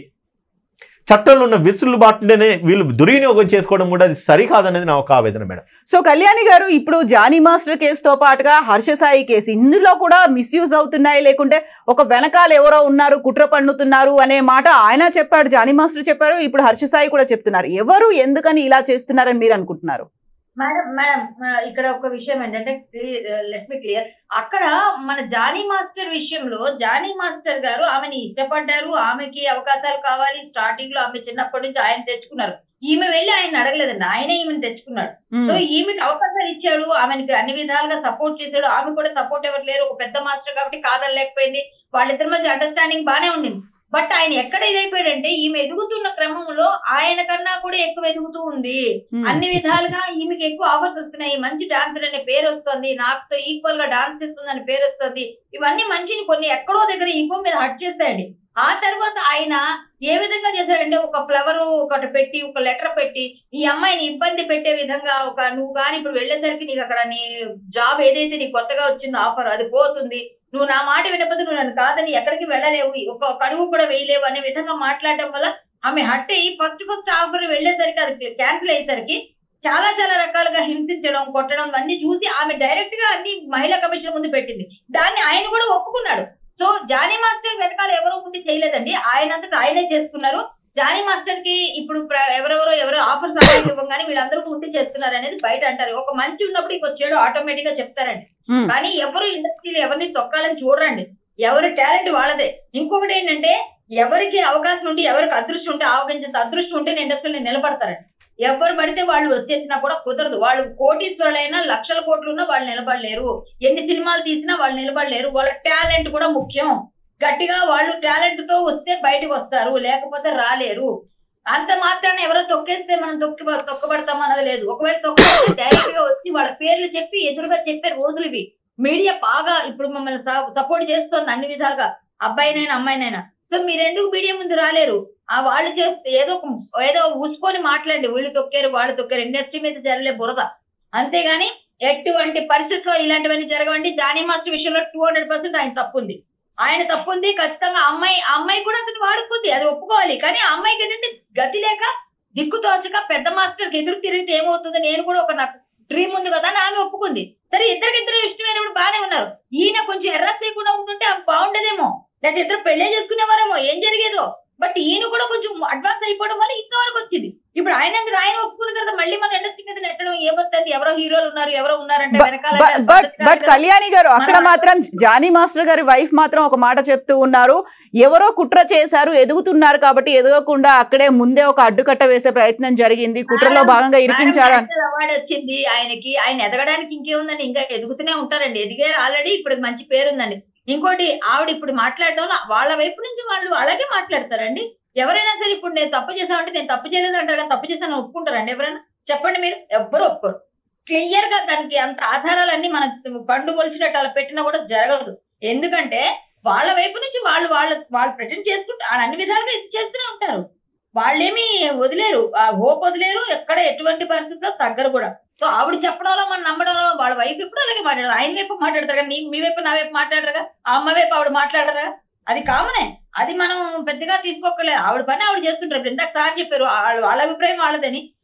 చట్టంలో ఉన్న విసులుబాట్లనే వీళ్ళు దుర్వినియోగం చేసుకోవడం కూడా అది సరికాదనేది నా ఒక ఆవేదన మేడం సో కళ్యాణి గారు ఇప్పుడు జానీ మాస్టర్ కేసుతో పాటుగా హర్షసాయి కేసు ఇందులో కూడా మిస్యూజ్ అవుతున్నాయి లేకుంటే ఒక వెనకాల ఎవరో ఉన్నారు కుట్ర పన్నుతున్నారు అనే మాట ఆయన చెప్పాడు జానీ మాస్టర్ చెప్పారు ఇప్పుడు హర్షసాయి కూడా చెప్తున్నారు ఎవరు ఎందుకని ఇలా చేస్తున్నారని మీరు అనుకుంటున్నారు మేడం మేడం ఆ, ఇక్కడ ఒక విషయం ఏంటంటే లెట్ మీ క్లియర్ అక్కడ మన జానీ మాస్టర్ విషయంలో జానీ మాస్టర్ గారు ఆమెని ఇష్టపడ్డారు ఆమెకి అవకాశాలు కావాలి స్టార్టింగ్ లో ఆమె చిన్నప్పటి నుంచి ఆయన తెచ్చుకున్నారు ఈమె వెళ్ళి ఆయన అడగలేదండి ఆయనే ఈమెను తెచ్చుకున్నాడు సో ఉమ్. ఈమెకి అవకాశాలు ఇచ్చాడు ఆమెకి అన్ని విధాలుగా సపోర్ట్ చేశాడు ఆమె కూడా సపోర్ట్ ఎవరు లేరు ఒక పెద్ద మాస్టర్ కాబట్టి కాదనలేకపోయింది వాళ్ళిద్దరి మధ్య అండర్స్టాండింగ్ బానే ఉండింది బట్ ఆయన ఎక్కడ ఇదైపోయాడంటే ఈమె ఎదుగుతున్న క్రమంలో ఆయన కన్నా కూడా ఎక్కువ ఎదుగుతూ ఉంది ఉమ్. అన్ని విధాలుగా ఈమెకి ఎక్కువ ఆఫర్స్ వస్తున్నాయి మంచి డాన్సర్ అనే పేరు వస్తుంది నాకుతో ఈక్వల్ గా డాన్స్ చేస్తుంది అనే పేరు వస్తుంది ఇవన్నీ మంచిని కొన్ని ఎక్కడో దగ్గర ఈగో మీద హట్ చేస్తాయండి ఆ తర్వాత ఆయన ఏ విధంగా చేశాడంటే ఒక ఫ్లవర్ ఒకటి పెట్టి ఒక లెటర్ పెట్టి ఈ అమ్మాయిని ఇబ్బంది పెట్టే విధంగా ఒక నువ్వు కానీ ఇప్పుడు వెళ్ళేసరికి నీకు అక్కడ నీ జాబ్ ఏదైతే నీకు కొత్తగా వచ్చిందో ఆఫర్ అది పోతుంది నువ్వు నా మాట వినకపోతే నువ్వు నన్ను కాదని ఎక్కడికి వెళ్ళలేవు ఒక ఒక అడుగు కూడా వేయలేవు అనే విధంగా మాట్లాడడం వల్ల ఆమె హట్ అయ్యి ఫస్ట్ ఫస్ట్ ఆఫర్ వెళ్ళేసరికి అది క్యాన్సిల్ అయ్యేసరికి చాలా చాలా రకాలుగా హింసించడం కొట్టడం అన్ని చూసి ఆమె డైరెక్ట్ గా అన్ని మహిళా కమిషన్ ముందు పెట్టింది దాన్ని ఆయన కూడా ఒప్పుకున్నాడు సో జానీ మాస్టర్ వెనకాల ఎవరో ముందు చేయలేదండి ఆయన అంతటా ఆయనే చేసుకున్నారు జానీ మాస్టర్ కి ఇప్పుడు ప్ర- ఎవరెవరో ఎవరో ఆఫర్స్ ఇవ్వగానే వీళ్ళందరూ ముందు చేస్తున్నారు అనేది బయట అంటారు ఒక మంచి ఉన్నప్పుడు ఇంకో చెడు ఆటోమేటిక్ గా చెప్తారండి ఉమ్. కానీ ఎవరు ఇండస్ట్రీలో ఎవరిని తొక్కాలని చూడరండి ఎవరి టాలెంట్ వాళ్ళదే ఇంకొకటి ఏంటంటే ఎవరికి అవకాశం ఉండి ఎవరికి అదృష్టం ఉంటే ఆవగించేంత అదృష్టం ఉంటే ఇండస్ట్రీలో నిలబడతారండి ఎవరు పడితే వాళ్ళు వచ్చేసినా కూడా కుదరదు వాళ్ళు కోటీశ్వరులైనా లక్షల కోట్లు ఉన్నా వాళ్ళు నిలబడలేరు ఎన్ని సినిమాలు తీసినా వాళ్ళు నిలబడలేరు వాళ్ళ టాలెంట్ కూడా ముఖ్యం గట్టిగా వాళ్ళు టాలెంట్ తో వస్తే బయటకు వస్తారు లేకపోతే రాలేరు అంత మాత్రాన ఎవరో తొక్కేస్తే మనం తొక్కి తొక్కబడతాం అన్నది లేదు ఒకవేళ తొక్కితే డైరెక్ట్ గా వచ్చి వాళ్ళ పేర్లు చెప్పి ఎదురుగా చెప్పే రోజులు ఇవి మీడియా బాగా ఇప్పుడు మమ్మల్ని సపోర్ట్ చేస్తుంది అన్ని విధాలుగా అబ్బాయినైనా అమ్మాయినైనా సో మీరు ఎందుకు మీడియా ముందు రాలేరు ఆ వాళ్ళు చేస్తే ఏదో ఒక- ఏదో ఊసుకొని మాట్లాడండి వీళ్ళు తొక్కారు వాళ్ళు తొక్కారు ఇండస్ట్రీ మీద జరలే బురద అంతేగాని ఎటువంటి పరిస్థితుల్లో ఇలాంటివన్నీ జరగవండి జానీ మాస్టర్ విషయంలో టూ హండ్రెడ్ పర్సెంట్ ఆయన తప్పు ఉంది ఆయన తప్పు ఉంది ఖచ్చితంగా ఆ అమ్మాయి ఆ అమ్మాయి కూడా అతను వాడుకుంది అది ఒప్పుకోవాలి కానీ ఆ అమ్మాయికి ఏంటంటే గతి లేక దిక్కు తోచక పెద్ద మాస్టర్కి ఎదురు తిరిగితే ఏమవుతుంది నేను కూడా ఒక నాకు డ్రీమ్ ఉంది కదా అని ఆమె ఒప్పుకుంది సరే ఇద్దరికి ఇద్దరు ఇష్టమైనప్పుడు బాగానే ఉన్నారు ఈయన కొంచెం ఎర్ర చేయకుండా ఉంటుంటే ఆమె బాగుండదేమో లేదా ఇద్దరు పెళ్లే చేసుకునేవారేమో ఏం జరిగేదో బట్ ఈయన కూడా కొంచెం అడ్వాన్స్ అయిపోవడం వల్ల ఇంతవరకు వచ్చింది ఇప్పుడు ఆయన అందరూ ఆయన ఒప్పుకున్న తర్వాత మళ్ళీ మన ఇండస్ట్రీ మీద నెట్టడం ఏమొస్తుంది ఎవరో హీరోలు ఉన్నారు ఎవరో ఉన్నారంటే వెనకాల బట్ బట్ బట్ కళ్యాణి గారు అక్కడ మాత్రం జానీ మాస్టర్ గారి వైఫ్ మాత్రం ఒక మాట చెప్తూ ఉన్నారు ఎవరో కుట్ర చేశారు ఎదుగుతున్నారు కాబట్టి ఎదగకుండా అక్కడే ముందే ఒక అడ్డుకట్ట వేసే ప్రయత్నం జరిగింది కుట్రలో భాగంగా ఇరికించారు అని అవార్డు వచ్చింది ఆయనకి ఆయన ఎదగడానికి ఇంకేముందండి ఇంకా ఎదుగుతూనే ఉంటారండి ఎదిగారు ఆల్రెడీ ఇప్పుడు మంచి పేరుందండి ఇంకోటి ఆవిడ ఇప్పుడు మాట్లాడడం వాళ్ళ వైపు నుంచి వాళ్ళు అలాగే మాట్లాడతారండి ఎవరైనా సరే ఇప్పుడు నేను తప్పు చేశానంటే నేను తప్పు చేయలేదు అంటారు కానీ తప్పు చేశాను ఒప్పుకుంటారండి ఎవరైనా చెప్పండి మీరు ఎవ్వరు ఒప్పుకోరు క్లియర్ గా దానికి అంత ఆధారాలన్నీ మన పండు పొలిచినట్టు అలా పెట్టినా కూడా జరగదు ఎందుకంటే వాళ్ళ వైపు నుంచి వాళ్ళు వాళ్ళ వాళ్ళు ప్రజెంట్ చేసుకుంటే వాళ్ళు అన్ని విధాలుగా ఇది చేస్తూనే ఉంటారు వాళ్ళేమి వదిలేరు ఆ హోప్ వదిలేరు ఎక్కడ ఎటువంటి పరిస్థితుల్లో తగ్గరు కూడా సో ఆవిడ చెప్పడంలో మనం నమ్మడంలో వాళ్ళ వైపు ఎప్పుడు అలాగే మాట్లాడరు ఆయన వైపు మాట్లాడతారు కదా నీ- మీ వైపు నా వైపు మాట్లాడరు కదా ఆ అమ్మ వైపు ఆవిడ మాట్లాడరు కదా అది కామనే అది మనం పెద్దగా తీసుకోకలేదు ఆవిడ పని ఆవిడ చేస్తుంటారు ఇప్పుడు ఇందాక సార్ చెప్పారు వాళ్ళ వాళ్ళ అభిప్రాయం వాళ్ళదని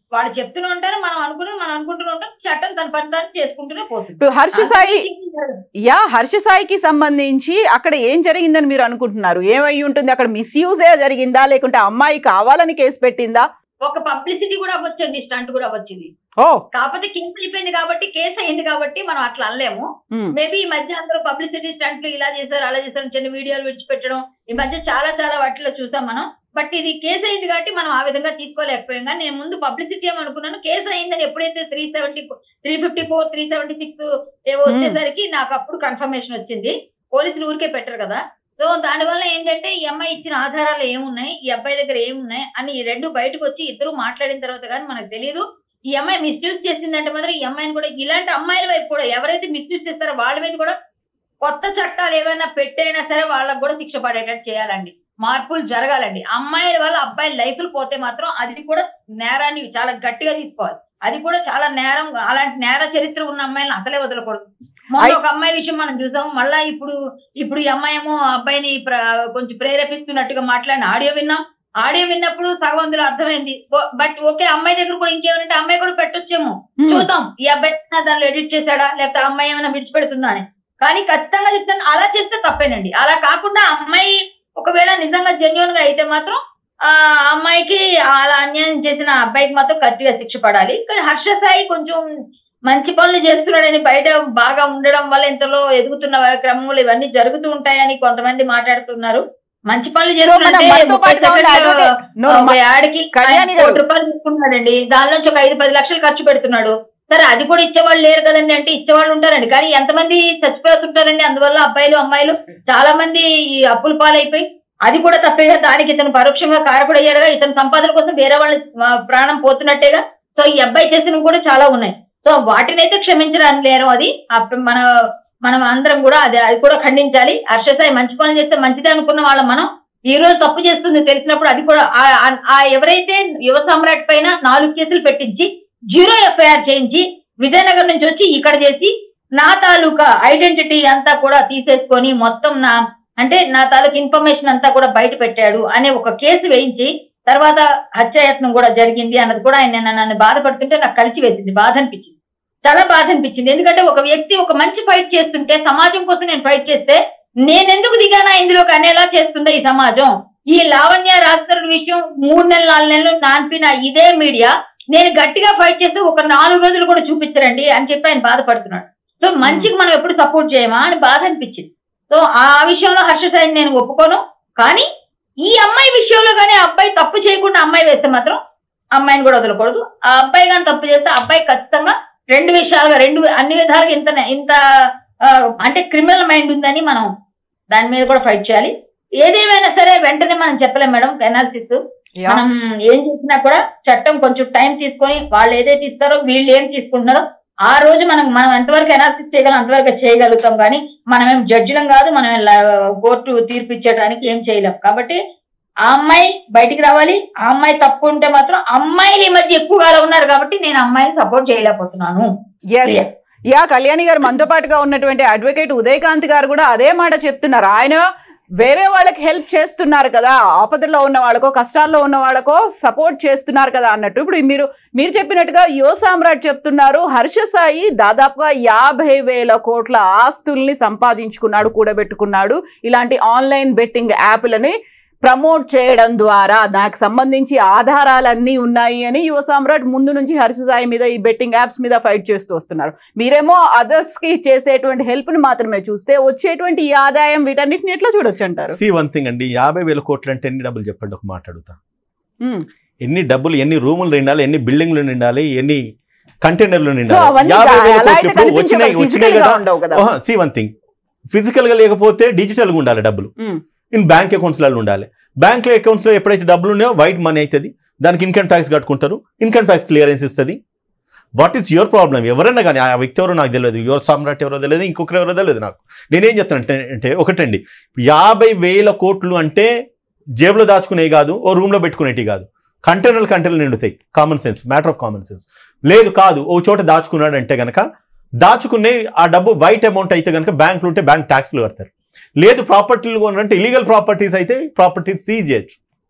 వాళ్ళు చెప్తూనే ఉంటారు మనం అనుకుని మనం అనుకుంటూనే ఉంటాం చట్టం తన పని తాను చేసుకుంటూనే పోతుంది ఇప్పుడు హర్ష సాయి అంతకుమించి యా హర్ష సాయికి సంబంధించి అక్కడ ఏం జరిగిందని మీరు అనుకుంటున్నారు ఏమై ఉంటుంది అక్కడ మిస్యూజే జరిగిందా లేకుంటే అమ్మాయి కావాలని కేసు పెట్టిందా ఒక పబ్లిసిటీ కూడా అవ్వచ్చండి స్టంట్ కూడా వచ్చింది ఓ కాకపోతే కేసు అయిపోయింది కాబట్టి కేసు అయింది కాబట్టి మనం అట్లా అనలేము ఉమ్, మేబీ ఈ మధ్య అందరూ పబ్లిసిటీ స్టంట్లు ఇలా చేశారు అలా చేశారు చిన్న వీడియోలు విడిచిపెట్టడం ఈ మధ్య చాలా చాలా వాటిలో చూసాం మనం బట్ ఇది కేసు అయింది కాబట్టి మనం ఆ విధంగా తీసుకోలేకపోయాం కానీ నేను ముందు పబ్లిసిటీ ఏమనుకున్నాను కేసు అయిందని ఎప్పుడైతే three seventy three fifty four three seventy six ఏవో వచ్చేసరికి నాకు అప్పుడు కన్ఫర్మేషన్ వచ్చింది పోలీసులు ఊరికే పెట్టరు కదా సో దానివల్ల ఏంటంటే ఈ అమ్మాయి ఇచ్చిన ఆధారాలు ఏమున్నాయి ఈ అబ్బాయి దగ్గర ఏమున్నాయి అని ఈ రెండు బయటకు వచ్చి ఇద్దరు మాట్లాడిన తర్వాత కానీ మనకు తెలియదు ఈ అమ్మాయి మిస్యూజ్ చేసిందంటే మాత్రం ఈ అమ్మాయిని కూడా ఇలాంటి అమ్మాయిల వైపు కూడా ఎవరైతే మిస్యూజ్ చేస్తారో వాళ్ళ మీద కూడా కొత్త చట్టాలు ఏమైనా పెట్టైనా సరే వాళ్ళకు కూడా శిక్ష పడేటట్టు చేయాలండి మార్పులు జరగాలండి అమ్మాయిల వల్ల అబ్బాయిల లైఫ్లు పోతే మాత్రం అది కూడా నేరాన్ని చాలా గట్టిగా తీసుకోవాలి అది కూడా చాలా నేరం అలాంటి నేర చరిత్ర ఉన్న అమ్మాయిలను అసలే వదలకూడదు మొన్న ఐ- ఒక అమ్మాయి విషయం మనం చూసాం మళ్ళా ఇప్పుడు ఇప్పుడు ఈ అమ్మాయి ఏమో అబ్బాయిని ప్ర- కొంచెం ప్రేరేపిస్తున్నట్టుగా మాట్లాడిన ఆడియో విన్నాం ఆడియో విన్నప్పుడు సగం అందులో అర్థమైంది ఓ- బట్ ఓకే అమ్మాయి దగ్గర కూడా ఇంకేమంటే అమ్మాయి కూడా పెట్టొచ్చేమో ఉమ్, చూద్దాం ఈ అబ్బాయి ఏమైనా దానిలో ఎడిట్ చేశాడా లేకపోతే ఆ అమ్మాయి ఏమైనా విడిచిపెడుతుందా అని కానీ ఖచ్చితంగా చెప్తాను అలా చేస్తే తప్పేనండి అలా కాకుండా ఆ అమ్మాయి ఒకవేళ నిజంగా జెన్యున్ గా అయితే మాత్రం ఆ అమ్మాయికి అలా అన్యాయం చేసిన అబ్బాయికి మాత్రం గట్టిగా శిక్ష పడాలి కానీ హర్ష సాయి కొంచెం మంచి పనులు చేస్తున్నాడని బయట బాగా ఉండడం వల్ల ఇంతలో ఎదుగుతున్న క్రమంలో ఇవన్నీ జరుగుతూ ఉంటాయని కొంతమంది మాట్లాడుతున్నారు మంచి పనులు సో మన చేస్తున్నాడంటే మనతో ముప్పై పాటుగా ఉన్న సెకండ్ల advocate- no, no, ఒక మ- యాడ్కి కళ్యాణి ఆయన గారు. కోటి రూపాయలు తీసుకున్నాడండి దాని నుంచి ఒక ఐదు పది లక్షలు ఖర్చు పెడుతున్నాడు సరే అది కూడా ఇచ్చేవాళ్ళు లేరు కదండి అంటే ఇచ్చేవాళ్ళు ఉంటారండి కానీ ఎంతమంది చచ్చిపోతుంటారండి అందువల్ల అబ్బాయిలు అమ్మాయిలు చాలా మంది ఈ అప్పుల పాలైపోయి అది కూడా తప్పేగా దానికి ఇతను పరోక్షంగా కారకుడు అయ్యాడుగా ఇతని సంపాదన కోసం వేరే వాళ్ళ ఆ, ప్రాణం పోతున్నట్టేగా సో ఈ అబ్బాయి చేసినవి కూడా చాలా ఉన్నాయి సో వాటినైతే క్షమించడానికి లేరు అది అప్ప- మన మనం అందరం కూడా అది అది కూడా ఖండించాలి హర్షసాయి మంచి పనులు చేస్తే మంచిదే అనుకున్న వాళ్ళం మనం ఈ రోజు తప్పు చేస్తుంది తెలిసినప్పుడు అది కూడా ఆ- ఆ- ఆ ఎవరైతే యువ సమ్రాట్ పైన నాలుగు కేసులు పెట్టించి జీరో ఎఫ్ఐఆర్ చేయించి విజయనగరం నుంచి వచ్చి ఇక్కడ చేసి నా తాలూకా ఐడెంటిటీ అంతా కూడా తీసేసుకొని మొత్తం నా అంటే నా తాలూకా ఇన్ఫర్మేషన్ అంతా కూడా బయట పెట్టాడు అనే ఒక కేసు వేయించి తర్వాత హత్యాయత్నం కూడా జరిగింది అన్నది కూడా ఆయన నన్ను- నన్ను బాధపడుతుంటే నాకు కలిసి వేసింది బాధ అనిపించింది చాలా బాధ అనిపించింది ఎందుకంటే ఒక వ్యక్తి ఒక మంచి ఫైట్ చేస్తుంటే సమాజం కోసం నేను ఫైట్ చేస్తే నేనెందుకు దిగానా ఇందులోకి అనేలా చేస్తుందా ఈ సమాజం ఈ లావణ్య రాస్తారు విషయం మూడు నెలలు నాలుగు నెలలు నాన్పిన ఇదే మీడియా నేను గట్టిగా ఫైట్ చేస్తే ఒక నాలుగు రోజులు కూడా చూపించరండి అని చెప్పి ఆయన బాధపడుతున్నాడు సో మంచికి మనం ఎప్పుడు సపోర్ట్ చేయమా అని బాధ అనిపించింది సో ఆ విషయంలో హర్ష సాయిని నేను ఒప్పుకోను కానీ ఈ అమ్మాయి విషయంలో కానీ ఆ అబ్బాయి తప్పు చేయకుండా అమ్మాయి వేస్తే మాత్రం అమ్మాయిని కూడా వదలకూడదు ఆ అబ్బాయి కానీ తప్పు చేస్తే ఆ అబ్బాయి ఖచ్చితంగా రెండు విషయాలుగా రెండు అన్ని విధాలుగా ఇంత ఇంత ఆ, అంటే క్రిమినల్ మైండ్ ఉందని మనం దాని మీద కూడా ఫైట్ చేయాలి ఏదేమైనా సరే వెంటనే మనం చెప్పలేం మేడం ఎనాలిసిస్ యా. మనం ఏం చేసినా కూడా చట్టం కొంచెం టైం తీసుకొని వాళ్ళు ఏదైతే ఇస్తారో వీళ్ళు ఏం తీసుకుంటున్నారో ఆ రోజు మనం మనం ఎంతవరకు ఎనాలిసిస్ చేయగలం అంతవరకు చేయగలుగుతాం కానీ మనం ఏం జడ్జిలం కాదు మనం ఏం లా- కోర్టు తీర్పు ఇచ్చేయడానికి ఏం చేయలేం కాబట్టి ఆ అమ్మాయి బయటికి రావాలి ఆ అమ్మాయి తప్పు ఉంటే మాత్రం అమ్మాయిలు ఈ మధ్య ఎక్కువగా ఉన్నారు కాబట్టి నేను అమ్మాయిని సపోర్ట్ చేయలేకపోతున్నాను Yes. యా కళ్యాణి గారు మనతో పాటుగా ఉన్నటువంటి అడ్వకేట్ ఉదయకాంత్ గారు కూడా అదే మాట చెప్తున్నారు ఆయన వేరే వాళ్ళకి హెల్ప్ చేస్తున్నారు కదా ఆపదలో ఉన్న వాళ్ళకో కష్టాల్లో ఉన్న వాళ్ళకో సపోర్ట్ చేస్తున్నారు కదా అన్నట్టు ఇప్పుడు మీరు మీరు చెప్పినట్టుగా యువ సామ్రాట్ చెప్తున్నారు హర్ష సాయి దాదాపుగా యాభై వేల కోట్ల ఆస్తుల్ని సంపాదించుకున్నాడు కూడబెట్టుకున్నాడు ఇలాంటి ఆన్లైన్ బెట్టింగ్ యాప్లని ప్రమోట్ చేయడం ద్వారా నాకు సంబంధించి ఆధారాలన్నీ ఉన్నాయి అని యువ సామ్రాట్ ముందు నుంచి హర్ష సాయి మీద ఈ బెట్టింగ్ యాప్స్ మీద ఫైట్ చేస్తూ వస్తున్నారు మీరేమో అదర్స్ కి చేసేటువంటి హెల్ప్ ని మాత్రమే చూస్తే వచ్చేటువంటి ఈ ఆదాయం వీటన్నిటిని ఎట్లా చూడొచ్చు అంటారు సి వన్ థింగ్ అండి యాభై వేల కోట్లు అంటే ఎన్ని డబ్బులు చెప్పండి ఒక మాట అడుగుతా ఉమ్. ఎన్ని డబ్బులు ఎన్ని రూములు నిండాలి ఎన్ని బిల్డింగ్లు నిండాలి ఎన్ని కంటైనర్లు సో నిండాలి అవన్నీ యాభై వేల అలా కోట్లు అయితే ఇప్పుడు వచ్చినాయి కనిపించవు, వచ్చినాయి physical గా కదా ఉండవు కదా సి వన్ థింగ్ ఫిజికల్ గా లేకపోతే డిజిటల్ గా ఉండాలి డబ్బులు ఉమ్. ఇన్ బ్యాంక్ అకౌంట్స్ లలో ఉండాలి బ్యాంక్ అకౌంట్స్ లో ఎప్పుడైతే డబ్బులు ఉన్నాయో వైట్ మనీ అవుతుంది దానికి ఇన్కమ్ ట్యాక్స్ కట్టుకుంటారు ఇన్కమ్ ట్యాక్స్ క్లియరెన్స్ ఇస్తుంది వాట్ ఈస్ యువర్ ప్రాబ్లం ఎవరైనా కానీ ఆ వ్యక్తి ఎవరో నాకు తెలియదు యువర్ సామ్రాట్ ఎవరో తెలియదు ఇంకొకరు ఎవరో తెలియదు నాకు నేనేం చెప్తానంటే అంటే ఒకటండి యాభై వేల కోట్లు అంటే జేబులో దాచుకునేవి కాదు ఓ రూమ్లో పెట్టుకునేవి కాదు కంటైనర్లు కంటైనర్లు నిండుతాయి common sense matter of common sense లేదు కాదు ఓ చోట దాచుకున్నాడు అంటే గనక దాచుకునే ఆ డబ్బు వైట్ అమౌంట్ అయితే కనుక బ్యాంకులు ఉంటే బ్యాంక్ ట్యాక్స్లు కడతారు లేదు ప్రాపర్టీలు కొనాలంటే ఇలీగల్ ప్రాపర్టీస్ అయితే ప్రాపర్టీస్ సీజ్ చేయొచ్చు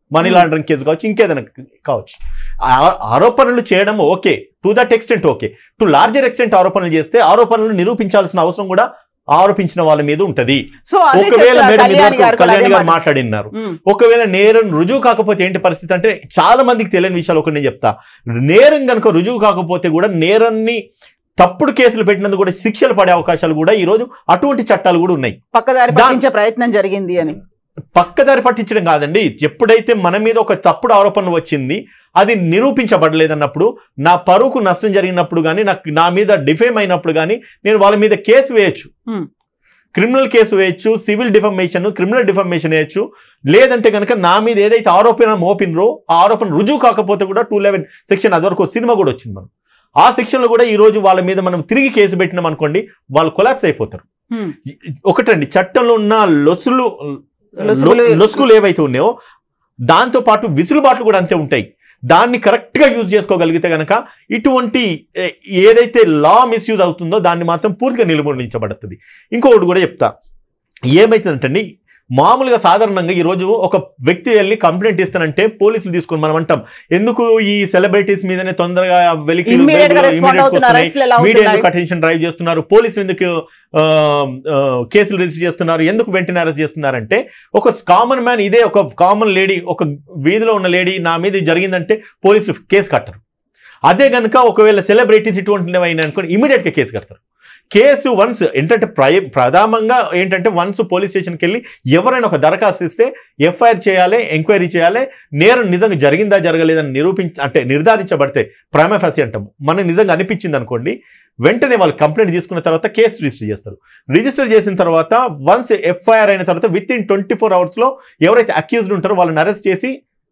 మనీ Hmm. లాండరింగ్ కేసు కావచ్చు ఇంకేదైనా కావచ్చు ఆ- ఆరోపణలు చేయడం okay to that extent okay to larger extent ఆరోపణలు చేస్తే ఆరోపణలు నిరూపించాల్సిన అవసరం కూడా ఆరోపించిన వాళ్ళ మీద ఉంటది సో అదే ఒకవేళ చెప్తున్నా, మేడం కళ్యాణి ఇదివరకు గారు కూడా అదే కళ్యాణ్ గారు మాట. మాట్లాడినారు ఉమ్, ఒకవేళ నేరం రుజువు కాకపోతే ఏంటి పరిస్థితి అంటే చాలా మందికి తెలియని విషయాలు ఒకటి నేను చెప్తా నేరం కనుక రుజువు కాకపోతే కూడా నేరాన్ని తప్పుడు కేసులు పెట్టినందుకు కూడా శిక్షలు పడే అవకాశాలు కూడా ఈ రోజు అటువంటి చట్టాలు కూడా ఉన్నాయి పక్కదారి దా- పట్టించే ప్రయత్నం జరిగింది అని పక్కదారి పట్టించడం కాదండి ఎప్పుడైతే మన మీద ఒక తప్పుడు ఆరోపణ వచ్చింది అది నిరూపించబడలేదన్నప్పుడు నా పరువుకు నష్టం జరిగినప్పుడు కానీ నాకు నా మీద డిఫేమ్ అయినప్పుడు కానీ నేను వాళ్ళ మీద కేసు వేయచ్చు Hmm. క్రిమినల్ కేసు వేయచ్చు సివిల్ డిఫర్మేషన్ క్రిమినల్ డిఫర్మేషన్ వేయచ్చు లేదంటే కనుక నా మీద ఏదైతే ఆరోపణ మోపినరో ఆ ఆరోపణ రుజువు కాకపోతే కూడా టూ లెవెన్ సెక్షన్ అది వరకు సినిమా కూడా వచ్చింది మనం ఆ సెక్షన్లో కూడా ఈ రోజు వాళ్ళ మీద మనం తిరిగి కేసు పెట్టినాం అనుకోండి వాళ్ళు కొలాప్స్ అయిపోతారు ఉమ్, ఒకటండి చట్టంలో ఉన్న లొసులు లొసుగులు- లొ- లొసుగులు ఏవైతే ఉన్నాయో దాంతో పాటు విసులుబాట్లు కూడా అంతే ఉంటాయి దాన్ని కరెక్ట్ గా యూజ్ చేసుకోగలిగితే గనక ఇటువంటి ఏ- ఏదైతే లా మిస్యూజ్ అవుతుందో దాన్ని మాత్రం పూర్తిగా నిర్మూలించబడుతుంది ఇంకొకటి కూడా చెప్తా ఏమైతుందంటండి మామూలుగా సాధారణంగా ఈరోజు ఒక వ్యక్తి వెళ్ళి కంప్లైంట్ ఇస్తానంటే పోలీసులు తీసుకొని మనం అంటాం ఎందుకు ఈ సెలబ్రిటీస్ మీదనే తొందరగా వెలికి immediate గా రెస్పాండ్ అవుతున్నారు అరెస్టులు ఎలా మీడియా అవుతున్నాయి ఎందుకు అటెన్షన్ డ్రైవ్ చేస్తున్నారు పోలీసులు ఎందుకు ఆ, ఆ, కేసులు రిజిస్టర్ చేస్తున్నారు ఎందుకు వెంటనే అరెస్ట్ చేస్తున్నారంటే ఒక కామన్ మ్యాన్ ఇదే ఒక కామన్ లేడీ ఒక వీధిలో ఉన్న లేడీ నా మీద ఇది జరిగిందంటే పోలీసులు కేసు కట్టరు అదే కనుక ఒకవేళ సెలబ్రిటీస్ ఇటువంటివి అయినా అనుకోని ఇమీడియట్గా కేసు కడతారు కేసు వన్స్ ఏంటంటే ప్రై ప్రధానంగా ఏంటంటే వన్స్ పోలీస్ స్టేషన్కి వెళ్ళి ఎవరైనా ఒక దరఖాస్తు ఇస్తే ఎఫ్ఐఆర్ చేయాలి ఎంక్వైరీ చేయాలి నేరం నిజంగా జరిగిందా జరగలేదని నిరూపించ అంటే నిర్ధారించబడితే ప్రైమఫాసి అంటాం మనకు నిజంగా అనిపించింది అనుకోండి వెంటనే వాళ్ళు కంప్లైంట్ తీసుకున్న తర్వాత కేసు రిజిస్టర్ చేస్తారు రిజిస్టర్ చేసిన తర్వాత వన్స్ ఎఫ్ఐఆర్ అయిన తర్వాత విత్ ఇన్ ట్వంటీ ఫోర్ అవర్స్లో ఎవరైతే అక్యూజ్డ్ ఉంటారో వాళ్ళని అరెస్ట్ చేసి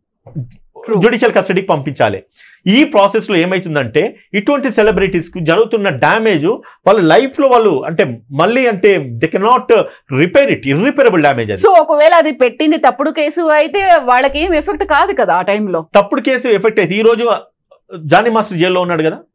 True. జుడిషియల్ కస్టడీకి పంపించాలి ఈ ప్రాసెస్లో ఏమవుతుందంటే ఇటువంటి సెలబ్రిటీస్కి జరుగుతున్న డ్యామేజ్ వాళ్ళ లైఫ్లో వాళ్ళు అంటే మళ్ళీ అంటే they cannot repair it irreparable damage అది సో ఒకవేళ అది పెట్టింది తప్పుడు కేసు అయితే వాళ్ళకి ఏం ఎఫెక్ట్ కాదు కదా ఆ టైంలో తప్పుడు కేసు ఎఫెక్ట్ అయితే ఈ రోజు జానీ మాస్టర్ జైల్లో ఉన్నాడు కదా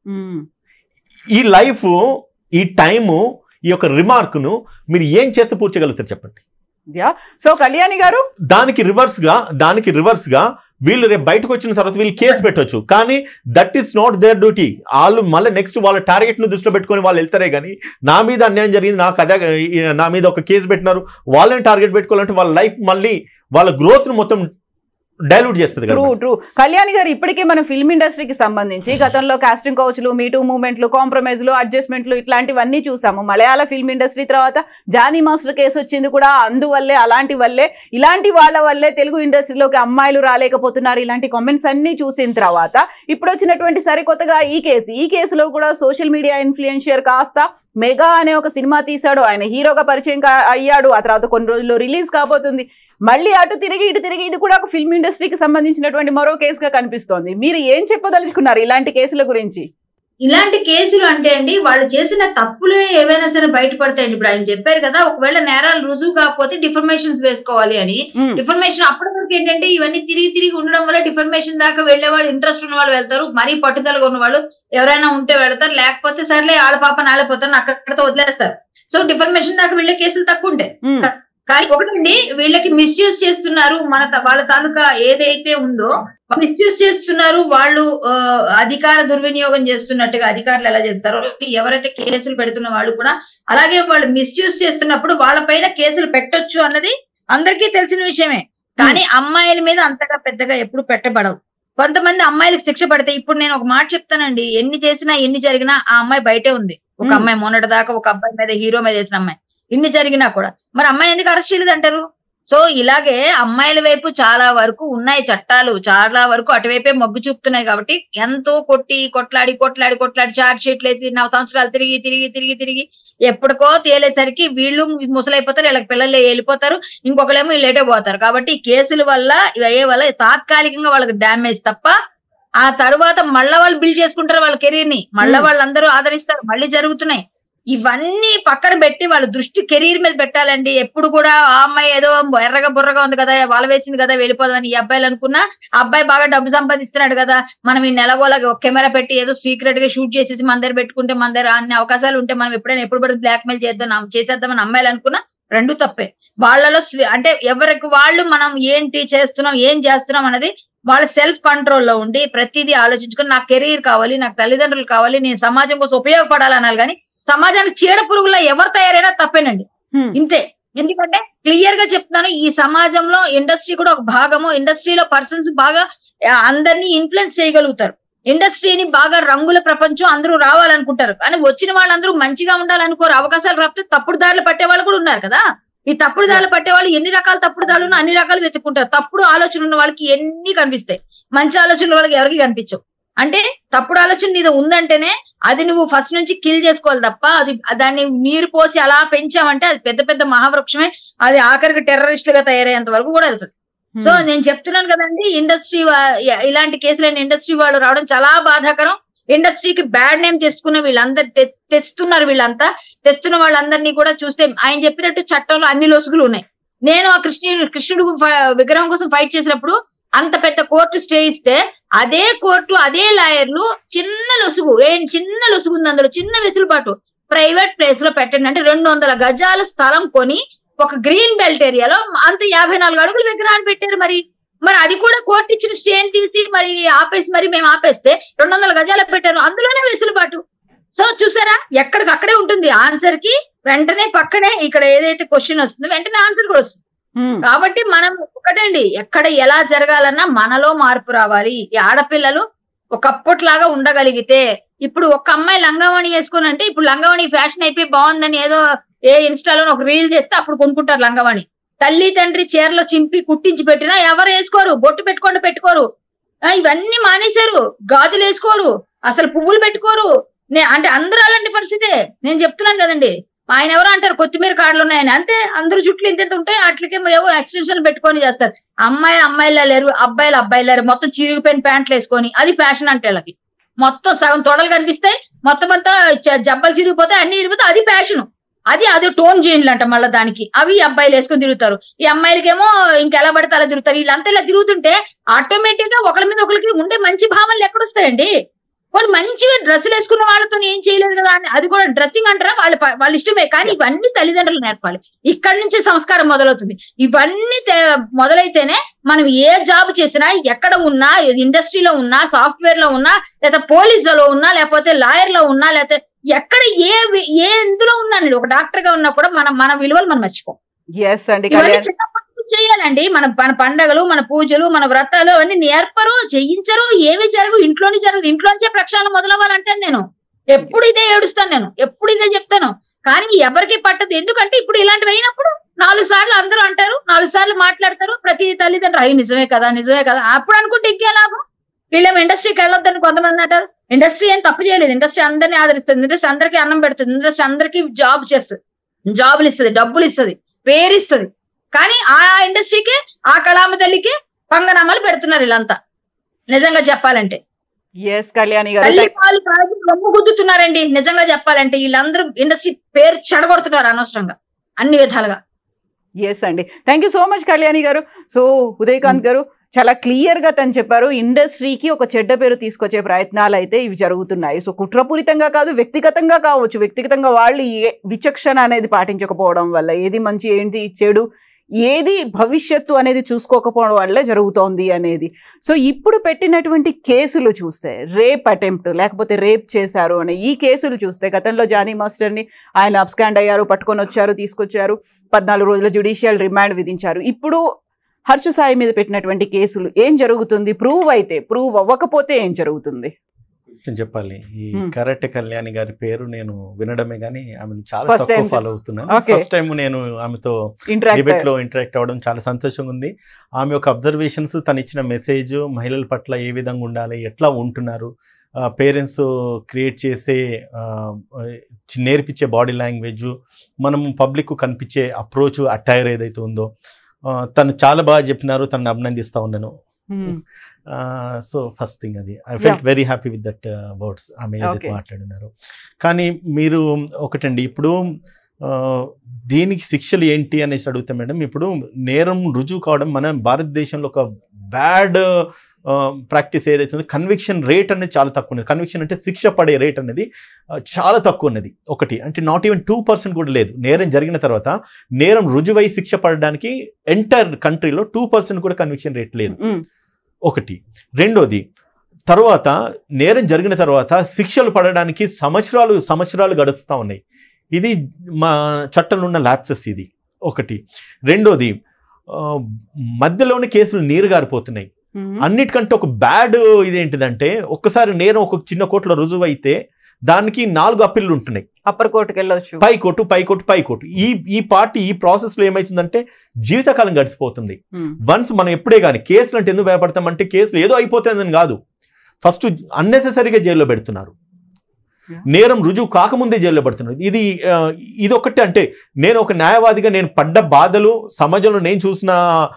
ఈ లైఫ్ ఈ టైము ఈ యొక్క రిమార్క్ను మీరు ఏం చేస్తే పూడ్చగలుగుతారు చెప్పండి యా సో కళ్యాణి గారు దానికి రివర్స్ గా దానికి రివర్స్ గా వీళ్ళు రేపు బయటకు వచ్చిన తర్వాత వీళ్ళు కేసు పెట్టొచ్చు కానీ that is not their duty వాళ్ళు మళ్ళీ నెక్స్ట్ వాళ్ళ టార్గెట్ ను దృష్టిలో పెట్టుకొని వాళ్ళు వెళ్తారే కానీ నా మీద అన్యాయం జరిగింది నాకు అదే నా మీద ఒక కేసు పెట్టినారు వాళ్ళని టార్గెట్ పెట్టుకోవాలంటే వాళ్ళ లైఫ్ మళ్ళీ వాళ్ళ గ్రోత్ ను మొత్తం డైల్యూట్ చేస్తుంది ట్రూ కదా ట్రూ కళ్యాణి గారు ఇప్పటికే మన ఫిల్మ్ ఇండస్ట్రీకి సంబంధించి గతంలో కాస్టింగ్ కౌచ్లు మీటూ మూవ్మెంట్లు కాంప్రమైజ్లు అడ్జస్ట్మెంట్లు ఇట్లాంటివన్నీ చూసాము మలయాళ ఫిల్మ్ ఇండస్ట్రీ తర్వాత జానీ మాస్టర్ కేసు వచ్చింది కూడా అందువల్లే అలాంటి వల్లే ఇలాంటి వాళ్ళ వల్లే తెలుగు ఇండస్ట్రీలోకి అమ్మాయిలు రాలేకపోతున్నారు ఇలాంటి కామెంట్స్ అన్ని చూసిన తర్వాత ఇప్పుడు వచ్చినటువంటి సరికొత్తగా ఈ కేసు ఈ కేసులో కూడా సోషల్ మీడియా ఇన్ఫ్లుయెన్షియర్ కాస్త మెగా అనే ఒక సినిమా తీశాడు ఆయన హీరోగా పరిచయం కా- అయ్యాడు ఆ తర్వాత కొన్ని రోజుల్లో రిలీజ్ కాబోతుంది మళ్ళీ అటు తిరిగి ఇటు తిరిగి ఇది కూడా ఒక ఫిల్మ్ ఇండస్ట్రీకి సంబంధించినటువంటి మరో కేసుగా కనిపిస్తోంది మీరు ఏం చెప్పదలుచుకున్నారు ఇలాంటి కేసుల గురించి ఇలాంటి కేసులు అంటే అండి వాళ్ళు చేసిన తప్పులే ఏవైనా సరే బయటపడతాయండి ఇప్పుడు ఆయన చెప్పారు కదా ఒకవేళ నేరాలు రుజువు కాకపోతే డిఫర్మేషన్స్ వేసుకోవాలి అని ఉమ్, డిఫర్మేషన్ అప్పటి వరకు ఏంటంటే ఇవన్నీ తిరిగి తిరిగి ఉండడం వల్ల డిఫర్మేషన్ దాకా వెళ్లే వాళ్ళు ఇంట్రెస్ట్ ఉన్న వాళ్ళు వెళ్తారు మరీ పట్టుదలగా ఉన్న వాళ్ళు ఎవరైనా ఉంటే వెళ్తారు లేకపోతే సర్లే ఆళ్ళ పాప నాళ్ళపోతారు అక్కడితో వదిలేస్తారు సో డిఫర్మేషన్ దాకా వెళ్లే కేసులు తక్కువ ఉంటాయి ఉమ్, కానీ ఒకటండి వీళ్ళకి మిస్యూజ్ చేస్తున్నారు మన త- వాళ్ళ తాలూకా ఏదైతే ఉందో మిస్యూజ్ చేస్తున్నారు వాళ్ళు ఆ, అధికార దుర్వినియోగం చేస్తున్నట్టుగా అధికారులు ఎలా చేస్తారో ఎవరైతే కేసులు పెడుతున్న వాళ్ళు కూడా అలాగే వాళ్ళు మిస్యూజ్ చేస్తున్నప్పుడు వాళ్ళ పైన కేసులు పెట్టొచ్చు అన్నది అందరికీ తెలిసిన విషయమే కానీ అమ్మాయిల మీద అంతగా పెద్దగా ఎప్పుడు పెట్టబడవు కొంతమంది అమ్మాయిలకు శిక్ష పడితే ఇప్పుడు నేను ఒక మాట చెప్తానండి ఎన్ని చేసినా ఎన్ని జరిగినా ఆ అమ్మాయి బయటే ఉంది ఒక Hmm. అమ్మాయి మొన్నటి దాకా ఒక అబ్బాయి మీద హీరో మీద వేసిన అమ్మాయి ఇన్ని జరిగినా కూడా మరి అమ్మాయి ఎందుకు అరెస్ట్ చేయలేదు అంటారు సో ఇలాగే అమ్మాయిల వైపు చాలా వరకు ఉన్నాయి చట్టాలు చాలా వరకు అటువైపే మొగ్గు చూపుతున్నాయి కాబట్టి ఎంతో కొట్టి కొట్లాడి కొట్లాడి కొట్లాడి చార్జ్ షీట్లు వేసి నాలుగు సంవత్సరాలు తిరిగి తిరిగి తిరిగి తిరిగి ఎప్పటికో తేలేసరికి వీళ్ళు ముసలైపోతారు వీళ్ళకి పిల్లలు వెళ్ళిపోతారు ఇంకొకరేమో వీళ్ళు లేటే పోతారు కాబట్టి ఈ కేసుల వల్ల ఇవి అయ్యే వల్ల తాత్కాలికంగా వాళ్ళకి డ్యామేజ్ తప్ప ఆ తర్వాత మళ్ళా వాళ్ళు బిల్డ్ చేసుకుంటారు వాళ్ళ కెరీర్ ని మళ్ళా Hmm. వాళ్ళందరూ ఆదరిస్తారు మళ్ళీ జరుగుతున్నాయి ఇవన్నీ పక్కన పెట్టి వాళ్ళ దృష్టి కెరీర్ మీద పెట్టాలండి ఎప్పుడు కూడా ఆ అమ్మాయి ఏదో ఎర్రగా బుర్రగా ఉంది కదా వాళ్ళ వేసింది కదా వెళ్ళిపోదామని ఈ అబ్బాయిలు అనుకున్నా ఆ అబ్బాయి బాగా డబ్బు సంపాదిస్తున్నాడు కదా మనం ఈ నెలగోలా ఒక కెమెరా పెట్టి ఏదో సీక్రెట్ గా షూట్ చేసేసి మన దగ్గర పెట్టుకుంటే మన దగ్గర అన్ని అవకాశాలు ఉంటే మనం ఎప్పుడైనా ఎప్పుడు పడితే బ్లాక్ మెయిల్ చేద్దాం చేసేద్దామని అమ్మాయిలు అనుకున్నా రెండు తప్పే వాళ్ళలో స్వి- అంటే ఎవరికి వాళ్ళు మనం ఏంటి చేస్తున్నాం ఏం చేస్తున్నాం అనేది వాళ్ళ సెల్ఫ్ కంట్రోల్లో ఉండి ప్రతిదీ ఆలోచించుకొని నాకు కెరీర్ కావాలి నాకు తల్లిదండ్రులు కావాలి నేను సమాజం కోసం ఉపయోగపడాలనాలి కానీ సమాజానికి చీడ పురుగుల్లో ఎవరు తయారైనా తప్పేనండి హ్మ్. ఇంతే ఎందుకంటే క్లియర్ గా చెప్తున్నాను ఈ సమాజంలో ఇండస్ట్రీ కూడా ఒక భాగము ఇండస్ట్రీలో పర్సన్స్ బాగా ఆ, అందరినీ ఇన్ఫ్లుయెన్స్ చేయగలుగుతారు ఇండస్ట్రీని బాగా రంగుల ప్రపంచం అందరూ రావాలనుకుంటారు కానీ వచ్చిన వాళ్ళందరూ మంచిగా ఉండాలనుకోరు అవకాశాలు రాకపోతే తప్పుడు దారులు పట్టే వాళ్ళు కూడా ఉన్నారు కదా ఈ తప్పుడు దారులు పట్టే వాళ్ళు ఎన్ని రకాల తప్పుడు దారులు అన్ని రకాలు వెతుక్కుంటారు తప్పుడు ఆలోచన ఉన్న వాళ్ళకి ఎన్ని కనిపిస్తాయి మంచి ఆలోచనలు వాళ్ళకి ఎవరికి కనిపించవు అంటే తప్పుడు ఆలోచన నీది ఉందంటేనే అది నువ్వు ఫస్ట్ నుంచి కిల్ చేసుకోవాలి తప్ప అది దాన్ని నీరు పోసి అలా పెంచామంటే అది పెద్ద పెద్ద మహావృక్షమే అది ఆఖరికి టెర్రరిస్టులుగా తయారయ్యేంత వరకు కూడా వెళ్తుంది సో నేను చెప్తున్నాను కదండి ఇండస్ట్రీ ఇలాంటి కేసులైన ఇండస్ట్రీ వాళ్ళు రావడం చాలా బాధాకరం ఇండస్ట్రీకి బ్యాడ్ నేమ్ తెచ్చుకున్న వీళ్ళందరు తె- తెస్తున్నారు వీళ్ళంతా తెస్తున్న వాళ్ళందరినీ కూడా చూస్తే ఆయన చెప్పినట్టు చట్టంలో అన్ని లొసుగులు ఉన్నాయి నేను ఆ కృష్ణుడు కృష్ణుడు ఫ- విగ్రహం కోసం ఫైట్ చేసినప్పుడు అంత పెద్ద కోర్టు స్టే ఇస్తే అదే కోర్టు అదే లాయర్లు చిన్న లొసుగు ఏం చిన్న లొసుగు ఉంది అందులో చిన్న వెసులుబాటు ప్రైవేట్ ప్లేస్ లో పెట్టండి అంటే రెండు వందల గజాల స్థలం కొని ఒక గ్రీన్ బెల్ట్ ఏరియాలో అంత యాభై నాలుగు అడుగులు విగ్రహాన్ని పెట్టారు మరి మరి అది కూడా కోర్టు ఇచ్చిన స్టేని తీసి మరి ఆపేసి మరి మేము ఆపేస్తే రెండు వందల గజాలు పెట్టారు అందులోనే వెసులుబాటు సో చూసారా ఎక్కడికి అక్కడే ఉంటుంది ఆన్సర్ కి వెంటనే పక్కనే ఇక్కడ ఏదైతే క్వశ్చన్ వస్తుందో వెంటనే ఆన్సర్ కూడా వస్తుంది హ్మ్. కాబట్టి మనం ఒకటండి ఎక్కడ ఎలా జరగాలన్నా మనలో మార్పు రావాలి ఈ ఆడపిల్లలు ఒకప్పట్లాగా ఉండగలిగితే ఇప్పుడు ఒక అమ్మాయి లంగావణి వేసుకుని అంటే ఇప్పుడు లంగావణి ఫ్యాషన్ అయిపోయి బాగుందని ఏదో ఏ ఇన్స్టాలో ఒక రీల్ చేస్తే అప్పుడు కొనుక్కుంటారు లంగావణి తల్లి తండ్రి చీరలో చింపి కుట్టించి పెట్టినా ఎవరు వేసుకోరు బొట్టు పెట్టుకోండి పెట్టుకోరు ఆ, ఇవన్నీ మానేశారు గాజులు వేసుకోరు అసలు పువ్వులు పెట్టుకోరు నే- అంటే అందరూ అలాంటి పరిస్థితే నేను చెప్తున్నాను కదండి ఆయన ఎవరో అంటారు కొత్తిమీర కాడలు ఉన్నాయని అంతే అందరు జుట్లు ఇంత ఇంత ఉంటాయి అట్లకే ఏవో ఎక్స్టెన్షన్ పెట్టుకొని చేస్తారు అమ్మాయిలు అమ్మాయిలా లేరు అబ్బాయిలు అబ్బాయిలు లేరు మొత్తం చిరిగిపోయిన ప్యాంట్లు వేసుకొని అది ఫ్యాషన్ అంటే వీళ్ళకి మొత్తం సగం తొడలు కనిపిస్తాయి మొత్తం అంతా చ- జబ్బలు చిరిగిపోతాయి అన్ని చిరిగిపోతాయి అది ఫ్యాషన్ అది అది టోన్ జీన్లు అంట మళ్ళీ దానికి అవి అబ్బాయిలు వేసుకొని తిరుగుతారు ఈ అమ్మాయిలకేమో ఇంకెలా పడితే అలా తిరుగుతారు వీళ్ళంతా ఇలా తిరుగుతుంటే ఆటోమేటిక్ గా ఒకరి మీద ఒకరికి ఉండే మంచి భావనలు ఎక్కడొస్తాయండి వాళ్ళు మంచిగా డ్రెస్సులు వేసుకున్న వాళ్ళతో ఏం చేయలేదు కదా అని అది కూడా డ్రెస్సింగ్ అంటారా వాళ్ళ ప- వాళ్ళ ఇష్టమే కానీ ఇవన్నీ తల్లిదండ్రులు నేర్పాలి ఇక్కడి నుంచి సంస్కారం మొదలవుతుంది ఇవన్నీ తే- మొదలైతేనే మనం ఏ జాబ్ చేసినా ఎక్కడ ఉన్నా ఇండస్ట్రీలో ఉన్నా సాఫ్ట్వేర్ లో ఉన్నా లేదా పోలీస్ లో ఉన్నా లేకపోతే లాయర్ లో ఉన్నా లేకపోతే ఎక్కడ ఏ వి- ఏ ఇందులో ఉన్నానండి ఒక డాక్టర్ గా ఉన్నా కూడా మనం మన విలువలు మనం మర్చిపోం ఎస్ అండి ఇవన్నీ కళ్యాణ్ చిన్నప్పటి నుంచి చేయాలండి మన మన పండగలు మన పూజలు మన వ్రతాలు అవన్నీ నేర్పరు చేయించరు ఏమి జరగవు ఇంట్లోనే జరగదు ఇంట్లోంచే ప్రక్షాళన మొదలవ్వాలంటాను నేను ఎప్పుడు ఇదే ఏడుస్తాను నేను ఎప్పుడు ఇదే చెప్తాను కానీ ఎవరికి పట్టదు ఎందుకంటే ఇప్పుడు ఇలాంటివి అయినప్పుడు నాలుగు సార్లు అందరూ అంటారు నాలుగు సార్లు మాట్లాడతారు ప్రతి తల్లిదండ్రులు అయ్యి నిజమే కదా నిజమే కదా అప్పుడు అనుకుంటే ఇంకే లాభం వీళ్ళేమో ఇండస్ట్రీకి వెళ్ళొద్దని కొంతమంది అంటారు ఇండస్ట్రీ ఏం తప్పు చేయలేదు ఇండస్ట్రీ అందరినీ ఆదరిస్తుంది ఇండస్ట్రీ అందరికీ అన్నం పెడుతుంది ఇండస్ట్రీ అందరికీ జాబ్ చేస్తుంది జాబులు ఇస్తుంది డబ్బులు ఇస్తుంది పేరు ఇస్తుంది కానీ ఆ ఇండస్ట్రీకి ఆ కళామ తల్లికి పంగనామాలు పెడుతున్నారు వీళ్ళంతా నిజంగా చెప్పాలంటే ఎస్ కళ్యాణి గారు తల్లి పాలు తాగి రొమ్ము గుద్దుతున్నారండి నిజంగా చెప్పాలంటే వీళ్ళందరూ ఇండస్ట్రీ పేరు చెడగొడుతున్నారు అనవసరంగా అన్ని విధాలుగా ఎస్ అండి thank you so much Kalyani గారు సో ఉదయకాంత్ గారు చాలా క్లియర్ గా తను చెప్పారు ఇండస్ట్రీకి ఒక చెడ్డ పేరు తీసుకొచ్చే ప్రయత్నాలు అయితే ఇవి జరుగుతున్నాయి సో కుట్రపూరితంగా కాదు వ్యక్తిగతంగా కావచ్చు వ్యక్తిగతంగా వాళ్ళు ఏ విచక్షణ అనేది పాటించకపోవడం వల్ల ఏది మంచి ఏంటి చెడు ఏది భవిష్యత్తు అనేది చూసుకోకపోవడం వల్ల జరుగుతోంది అనేది సో ఇప్పుడు పెట్టినటువంటి కేసులు చూస్తే రేప్ అటెంప్ట్ లేకపోతే రేప్ చేశారు అనే ఈ కేసులు చూస్తే గతంలో జానీ మాస్టర్ని ఆయన అబ్స్కాండ్ అయ్యారు పట్టుకొని వచ్చారు తీసుకొచ్చారు పద్నాలుగు రోజుల జ్యుడిషియల్ రిమాండ్ విధించారు ఇప్పుడు హర్ష సాయి మీద పెట్టినటువంటి కేసులు ఏం జరుగుతుంది ప్రూవ్ అయితే ప్రూవ్ అవ్వకపోతే ఏం జరుగుతుంది విషయం చెప్పాలి ఈ Hmm. కరెక్ట్ కళ్యాణి గారి పేరు నేను వినడమే గానీ ఆమెను చాలా First తక్కువ time. ఫాలో అవుతున్నాను Okay. ఫస్ట్ టైం నేను ఆమెతో ఇంటరాక్ట్ డిబేట్ లో ఇంటరాక్ట్ అవ్వడం చాలా సంతోషంగా ఉంది ఆమె యొక్క అబ్జర్వేషన్స్ తను ఇచ్చిన మెసేజ్ మహిళల పట్ల ఏ విధంగా ఉండాలి ఎట్లా ఉంటున్నారు పేరెంట్స్ క్రియేట్ చేసే ఆ, చి- నేర్పించే బాడీ లాంగ్వేజ్ మనం పబ్లిక్ కనిపించే అప్రోచ్ అటైర్ ఏదైతే ఉందో ఆ, తను చాలా బాగా చెప్పినారు తను అభినందిస్తా ఉన్నాను సో ఫస్ట్ థింగ్ అది I felt very happy with that words ఆమె ఏదైతే Okay. మాట్లాడినారో కానీ మీరు ఒకటండి ఇప్పుడు ఆ, దీనికి శిక్షలు ఏంటి అనేసి అడుగుతా మేడం ఇప్పుడు నేరం రుజువు కావడం మన భారతదేశంలో ఒక బ్యాడ్ ప్రాక్టీస్ ఏదైతే ఉందో కన్విక్షన్ రేట్ అనేది చాలా తక్కువ ఉన్నది కన్విక్షన్ అంటే శిక్ష పడే రేట్ అనేది ఆ, చాలా తక్కువ ఉన్నది ఒకటి అంటే నాట్ ఈవెన్ టూ పర్సెంట్ కూడా లేదు నేరం జరిగిన తర్వాత నేరం రుజువై శిక్ష పడడానికి ఎంటైర్ కంట్రీలో టూ పర్సెంట్ కూడా కన్విక్షన్ రేట్ లేదు ఉమ్, ఒకటి రెండోది తర్వాత నేరం జరిగిన తర్వాత శిక్షలు పడడానికి సంవత్సరాలు సంవత్సరాలు గడుస్తూ ఉన్నాయి ఇది మా చట్టంలో ఉన్న ల్యాప్సెస్ ఇది ఒకటి రెండోది ఆ, మధ్యలోనే కేసులు నీరు గారిపోతున్నాయి ఉమ్, అన్నిటికంటే ఒక బ్యాడ్ ఇదేంటిదంటే ఒక్కసారి నేరం ఒక చిన్న కోర్టులో రుజువు అయితే దానికి నాలుగు అప్పీళ్ళు ఉంటున్నాయి అప్పర్ కోర్టుకి వెళ్ళొచ్చు పై కోర్టు పై కోర్టు పై కోర్టు ఈ ఈ పార్టీ ఈ ప్రాసెస్లో ఏమవుతుందంటే జీవితకాలం గడిచిపోతుంది ఉమ్, వన్స్ మనం ఎప్పుడే కానీ కేసులు అంటే ఎందుకు భయపడతామంటే కేసులు ఏదో అయిపోతుందని కాదు ఫస్ట్ అన్నెసెసరీగా జైల్లో పెడుతున్నారు Yeah. నేరం రుజువు కాకముందే జైల్లో పెడుతున్నారు ఇది ఆ, ఇది ఒకటి అంటే నేను ఒక న్యాయవాదిగా నేను పడ్డ బాధలు సమాజంలో నేను చూసిన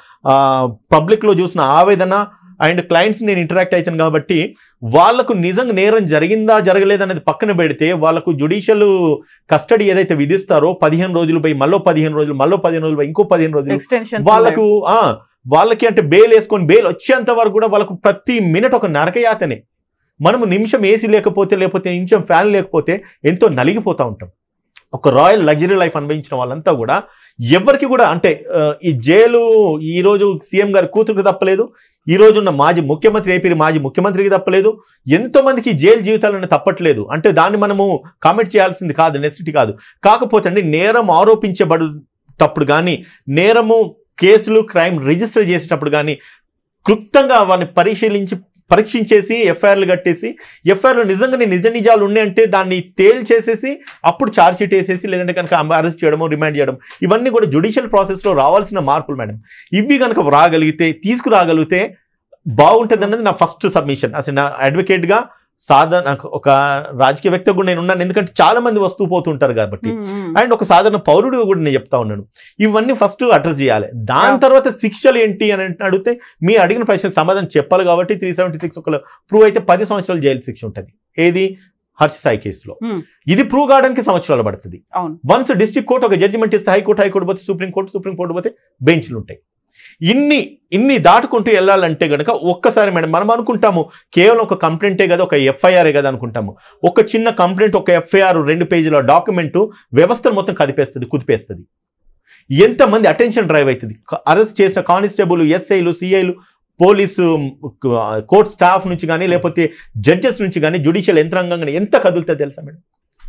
పబ్లిక్లో చూసిన ఆవేదన అండ్ క్లయింట్స్ నేను ఇంటరాక్ట్ అవుతాను కాబట్టి వాళ్ళకు నిజంగా నేరం జరిగిందా జరగలేదనేది పక్కన పెడితే వాళ్ళకు జుడిషియల్ కస్టడీ ఏదైతే విధిస్తారో పదిహేను రోజులు పోయి మళ్ళీ పదిహేను రోజులు మళ్ళీ పదిహేను రోజులు పోయి ఇంకో పదిహేను రోజులు ఎక్స్టెన్షన్ వాళ్ళకు ఆ వాళ్ళకి అంటే బెయిల్ వేసుకొని బెయిల్ వచ్చేంత వరకు కూడా వాళ్ళకు ప్రతి మినిట్ ఒక నరకయాతనే మనము నిమిషం ఏసీ లేకపోతే లేకపోతే నిమిషం ఫ్యాన్ లేకపోతే ఎంతో నలిగిపోతూ ఉంటాం ఒక రాయల్ లగ్జరీ లైఫ్ అనుభవించిన వాళ్ళంతా కూడా ఎవరికి కూడా అంటే ఆ, ఈ జైలు ఈ రోజు సీఎం గారి కూతురికి తప్పలేదు ఈ రోజు ఉన్న మాజీ ముఖ్యమంత్రి ఏపీ మాజీ ముఖ్యమంత్రికి తప్పలేదు ఎంతో మందికి ఈ జైలు జీవితాలను తప్పట్లేదు అంటే దాన్ని మనము కామెంట్ చేయాల్సింది కాదు నెసిటీ కాదు కాకపోతే అండి నేరం ఆరోపించబడేటప్పుడు కానీ నేరము కేసులు క్రైమ్ రిజిస్టర్ చేసేటప్పుడు కానీ క్లుప్తంగా వారిని పరిశీలించి పరీక్షించేసి ఎఫ్ఐఆర్లు కట్టేసి ఎఫ్ఐఆర్లు నిజంగానే నిజ నిజాలు ఉన్నాయంటే దాన్ని తేల్చేసేసి అప్పుడు ఛార్జ్ షీట్ వేసేసి లేదంటే కనుక అరెస్ట్ చేయడము రిమాండ్ చేయడం ఇవన్నీ కూడా జుడిషియల్ ప్రాసెస్లో రావాల్సిన మార్పులు మేడం ఇవి కనుక రాగలిగితే తీసుకురాగలిగితే బాగుంటుంది అన్నది నా ఫస్ట్ సబ్మిషన్ అసలు నా అడ్వకేట్గా సాధారణ ఒక రాజకీయ వ్యక్తి కూడా నేను ఉన్నాను ఎందుకంటే చాలా మంది వస్తూ పోతుంటారు కాబట్టి అండ్ ఒక సాధారణ పౌరుడిగా కూడా నేను చెప్తా ఉన్నాను ఇవన్నీ ఫస్ట్ అడ్రస్ చేయాలి దాని Yeah. తర్వాత శిక్షలు ఏంటి అని అడిగితే మీ అడిగిన ప్రశ్నకు సమాధానం చెప్పాలి కాబట్టి త్రీ సెవెంటీ సిక్స్ ఒక ప్రూవ్ అయితే పది సంవత్సరాలు జైలు శిక్ష ఉంటుంది ఏది హర్ష సాయి కేసులో Hmm. ఇది ప్రూవ్ కావడానికి సంవత్సరాలు పడుతుంది అవును వన్స్ డిస్ట్రిక్ట్ కోర్ట్ ఒక జడ్జిమెంట్ ఇస్తే హైకోర్టు హైకోర్టు పోతే సుప్రీం కోర్టు సుప్రీం కోర్టు పోతే బెంచ్లు ఉంటాయి ఇన్ని ఇన్ని దాటుకుంటూ వెళ్ళాలంటే గనక ఒక్కసారి మేడం మనం అనుకుంటాము కేవలం ఒక కంప్లైంటే కదా ఒక ఎఫ్ఐఆరే కదా అనుకుంటాము ఒక చిన్న కంప్లైంట్ ఒక ఎఫ్ఐఆర్ రెండు పేజీల డాక్యుమెంట్ వ్యవస్థను మొత్తం కదిపేస్తుంది కుదిపేస్తుంది ఎంతమంది అటెన్షన్ డ్రైవ్ అవుతుంది అరెస్ట్ చేసిన కానిస్టేబుల్ ఎస్ఐలు సిఐలు పోలీసు కోర్ట్ స్టాఫ్ నుంచి కానీ లేకపోతే జడ్జెస్ నుంచి కానీ జుడిషియల్ యంత్రాంగం కానీ ఎంత కదులుతుంది తెలుసా మేడం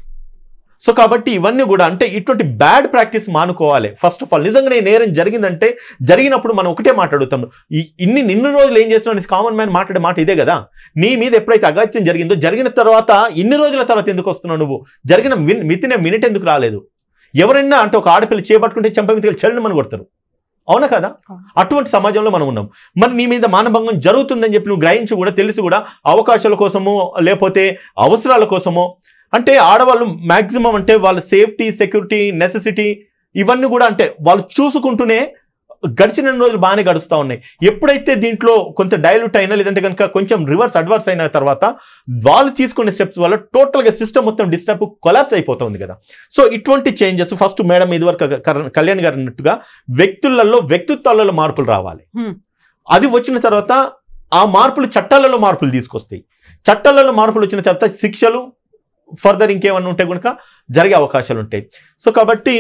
సో కాబట్టి ఇవన్నీ కూడా అంటే ఇటువంటి బ్యాడ్ ప్రాక్టీస్ మానుకోవాలి ఫస్ట్ ఆఫ్ ఆల్ నిజంగానే నేరం జరిగిందంటే జరిగినప్పుడు మనం ఒకటే మాట్లాడుతాం ఈ ఇన్ని నిన్ను రోజులు ఏం చేస్తున్నావు అనేసి కామన్ మ్యాన్ మాట్లాడే మాట ఇదే కదా నీ మీద ఎప్పుడైతే అగత్యం జరిగిందో జరిగిన తర్వాత ఇన్ని రోజుల తర్వాత ఎందుకు వస్తున్నావు నువ్వు జరిగిన విన్ మితిన మినిట్ ఎందుకు రాలేదు ఎవరైనా అంటే ఒక ఆడపిల్ల చేపట్టుకుంటే చెంప మీద చెల్లని మనం కొడతారు అవునా కదా అవును. అటువంటి సమాజంలో మనం ఉన్నాం మరి నీ మీద మానభంగం జరుగుతుందని చెప్పి నువ్వు గ్రహించి కూడా తెలిసి కూడా అవకాశాల కోసమో లేకపోతే అవసరాల కోసమో అంటే ఆడవాళ్ళు మ్యాక్సిమం అంటే వాళ్ళ సేఫ్టీ సెక్యూరిటీ నెసెసిటీ ఇవన్నీ కూడా అంటే వాళ్ళు చూసుకుంటూనే గడిచిన రోజులు బాగానే గడుస్తూ ఉన్నాయి ఎప్పుడైతే దీంట్లో కొంత డైల్యూట్ అయినా లేదంటే కనుక కొంచెం రివర్స్ అడ్వర్స్ అయిన తర్వాత వాళ్ళు తీసుకునే స్టెప్స్ వల్ల టోటల్గా సిస్టమ్ మొత్తం డిస్టర్బ్ కొలాప్స్ అయిపోతుంది కదా సో ఇటువంటి చేంజెస్ ఫస్ట్ మేడం ఇదివరకు కర- కళ్యాణ్ గారు అన్నట్టుగా వ్యక్తులలో వ్యక్తిత్వాలలో మార్పులు రావాలి Hmm. అది వచ్చిన తర్వాత ఆ మార్పులు చట్టాలలో మార్పులు తీసుకొస్తాయి చట్టాలలో మార్పులు వచ్చిన తర్వాత శిక్షలు ఫర్దర్ ఇంకేమన్నా ఉంటే కనుక జరిగే అవకాశాలు ఉంటాయి సో కాబట్టి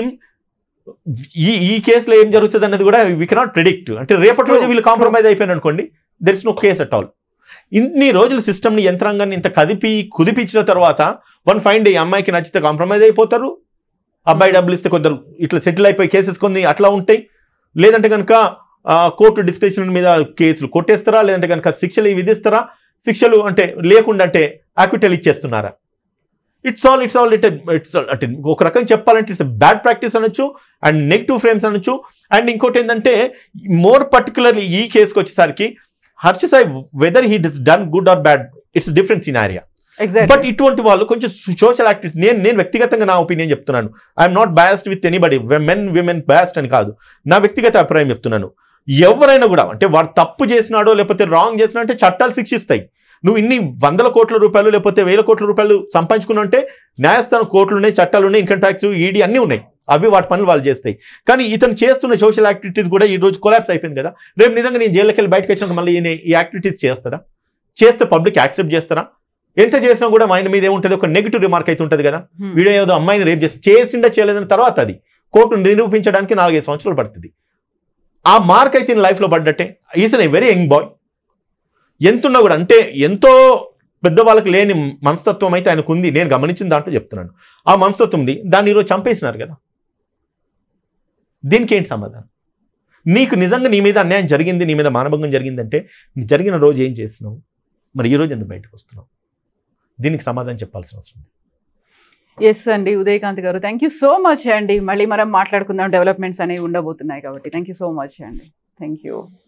ఈ ఈ కేసులో ఏం జరుగుతుంది అన్నది కూడా వీ కెనాట్ ప్రిడిక్ట్ అంటే రేపటి రోజు వీళ్ళు కాంప్రమైజ్ అయిపోయిన అనుకోండి there is no case at all ఇన్ని రోజులు సిస్టమ్ని యంత్రాంగాన్ని ఇంత కదిపి కుదిపించిన తర్వాత వన్ ఫైన్ డే ఈ అమ్మాయికి నచ్చితే కాంప్రమైజ్ అయిపోతారు అబ్బాయి డబ్బులు ఇస్తే కొందరు ఇట్లా సెటిల్ అయిపోయి కేసెస్ కొన్ని అట్లా ఉంటాయి లేదంటే కనుక కోర్టు డిస్క్రిప్షన్ మీద కేసులు కొట్టేస్తారా లేదంటే కనుక శిక్షలు విధిస్తారా శిక్షలు అంటే లేకుండా అంటే అక్విటల్ ఇచ్చేస్తున్నారా it's all it's all it it's అంటే ఒక రకం చెప్పాలంటే ఇట్స్ బ్యాడ్ ప్రాక్టీస్ అనొచ్చు అండ్ నెగిటివ్ ఫ్రేమ్స్ అనొచ్చు అండ్ ఇంకోటి ఏంటంటే మోర్ పర్టికులర్లీ ఈ కేసుకి వచ్చేసరికి Harsha Sai whether he this done good or bad it's difference in area but exact ఇటువంటి వాళ్ళు కొంచెం సోషల్ యాక్టివిటీస్ నేను నేను వ్యక్తిగతంగా నా ఒపీనియన్ చెప్తున్నాను I'm not biased with anybody men women biased అని కాదు నా వ్యక్తిగత అభిప్రాయం చెప్తున్నాను ఎవరైనా కూడా అంటే వాడు తప్పు చేసినాడో లేకపోతే రాంగ్ చేసినా అంటే చట్టాలు శిక్షిస్తాయి నువ్వు ఇన్ని వందల కోట్ల రూపాయలు లేకపోతే వేల కోట్ల రూపాయలు సంపాదించుకున్నా అంటే న్యాయస్థానం కోర్టులు ఉన్నాయి చట్టాలు ఉన్నాయి ఇన్కమ్ ట్యాక్స్ ఈడీ అన్నీ ఉన్నాయి అవి వాటి పనులు వాళ్ళు చేస్తాయి కానీ ఇతను చేస్తున్న సోషల్ యాక్టివిటీస్ కూడా ఈ రోజు కొలాప్స్ అయిపోయింది కదా రేపు నిజంగా నేను జైలుకి వెళ్ళి బయటకు వచ్చినాక మళ్ళీ ఈయన ఈ యాక్టివిటీస్ చేస్తాడా చేస్తే పబ్లిక్ యాక్సెప్ట్ చేస్తారా ఎంత చేసినా కూడా ఆయన మీద ఏముంటుంది ఒక నెగిటివ్ రిమార్క్ అయితే ఉంటుంది కదా హ్మ్. వీడియో ఏదో అమ్మాయిని రేపు చేసి చేసిండా చేయలేదని తర్వాత అది కోర్టు నిరూపించడానికి నాలుగైదు సంవత్సరాలు పడుతుంది ఆ మార్క్ అయితే లైఫ్లో పడ్డట్టే is a very young boy ఎంతున్నా కూడా అంటే ఎంతో పెద్దవాళ్ళకి లేని మనస్తత్వం అయితే ఆయనకు ఉంది నేను గమనించిన దాంట్లో చెప్తున్నాను ఆ మనస్తత్వం ఉంది దాన్ని ఈరోజు చంపేసినారు కదా దీనికి ఏంటి సమాధానం నీకు నిజంగా నీ మీద అన్యాయం జరిగింది నీ మీద మానభంగం జరిగిందంటే నీ జరిగిన రోజు ఏం చేసినావు మరి ఈ రోజు ఎందుకు బయటకు వస్తున్నావు దీనికి సమాధానం చెప్పాల్సిన అవసరం ఉంది ఎస్ అండి ఉదయకాంత్ గారు థ్యాంక్ యూ సో మచ్ అండి మళ్ళీ మనం మాట్లాడుకుందాం డెవలప్మెంట్స్ అనేవి ఉండబోతున్నాయి కాబట్టి థ్యాంక్ యూ సో మచ్ అండి థ్యాంక్ యూ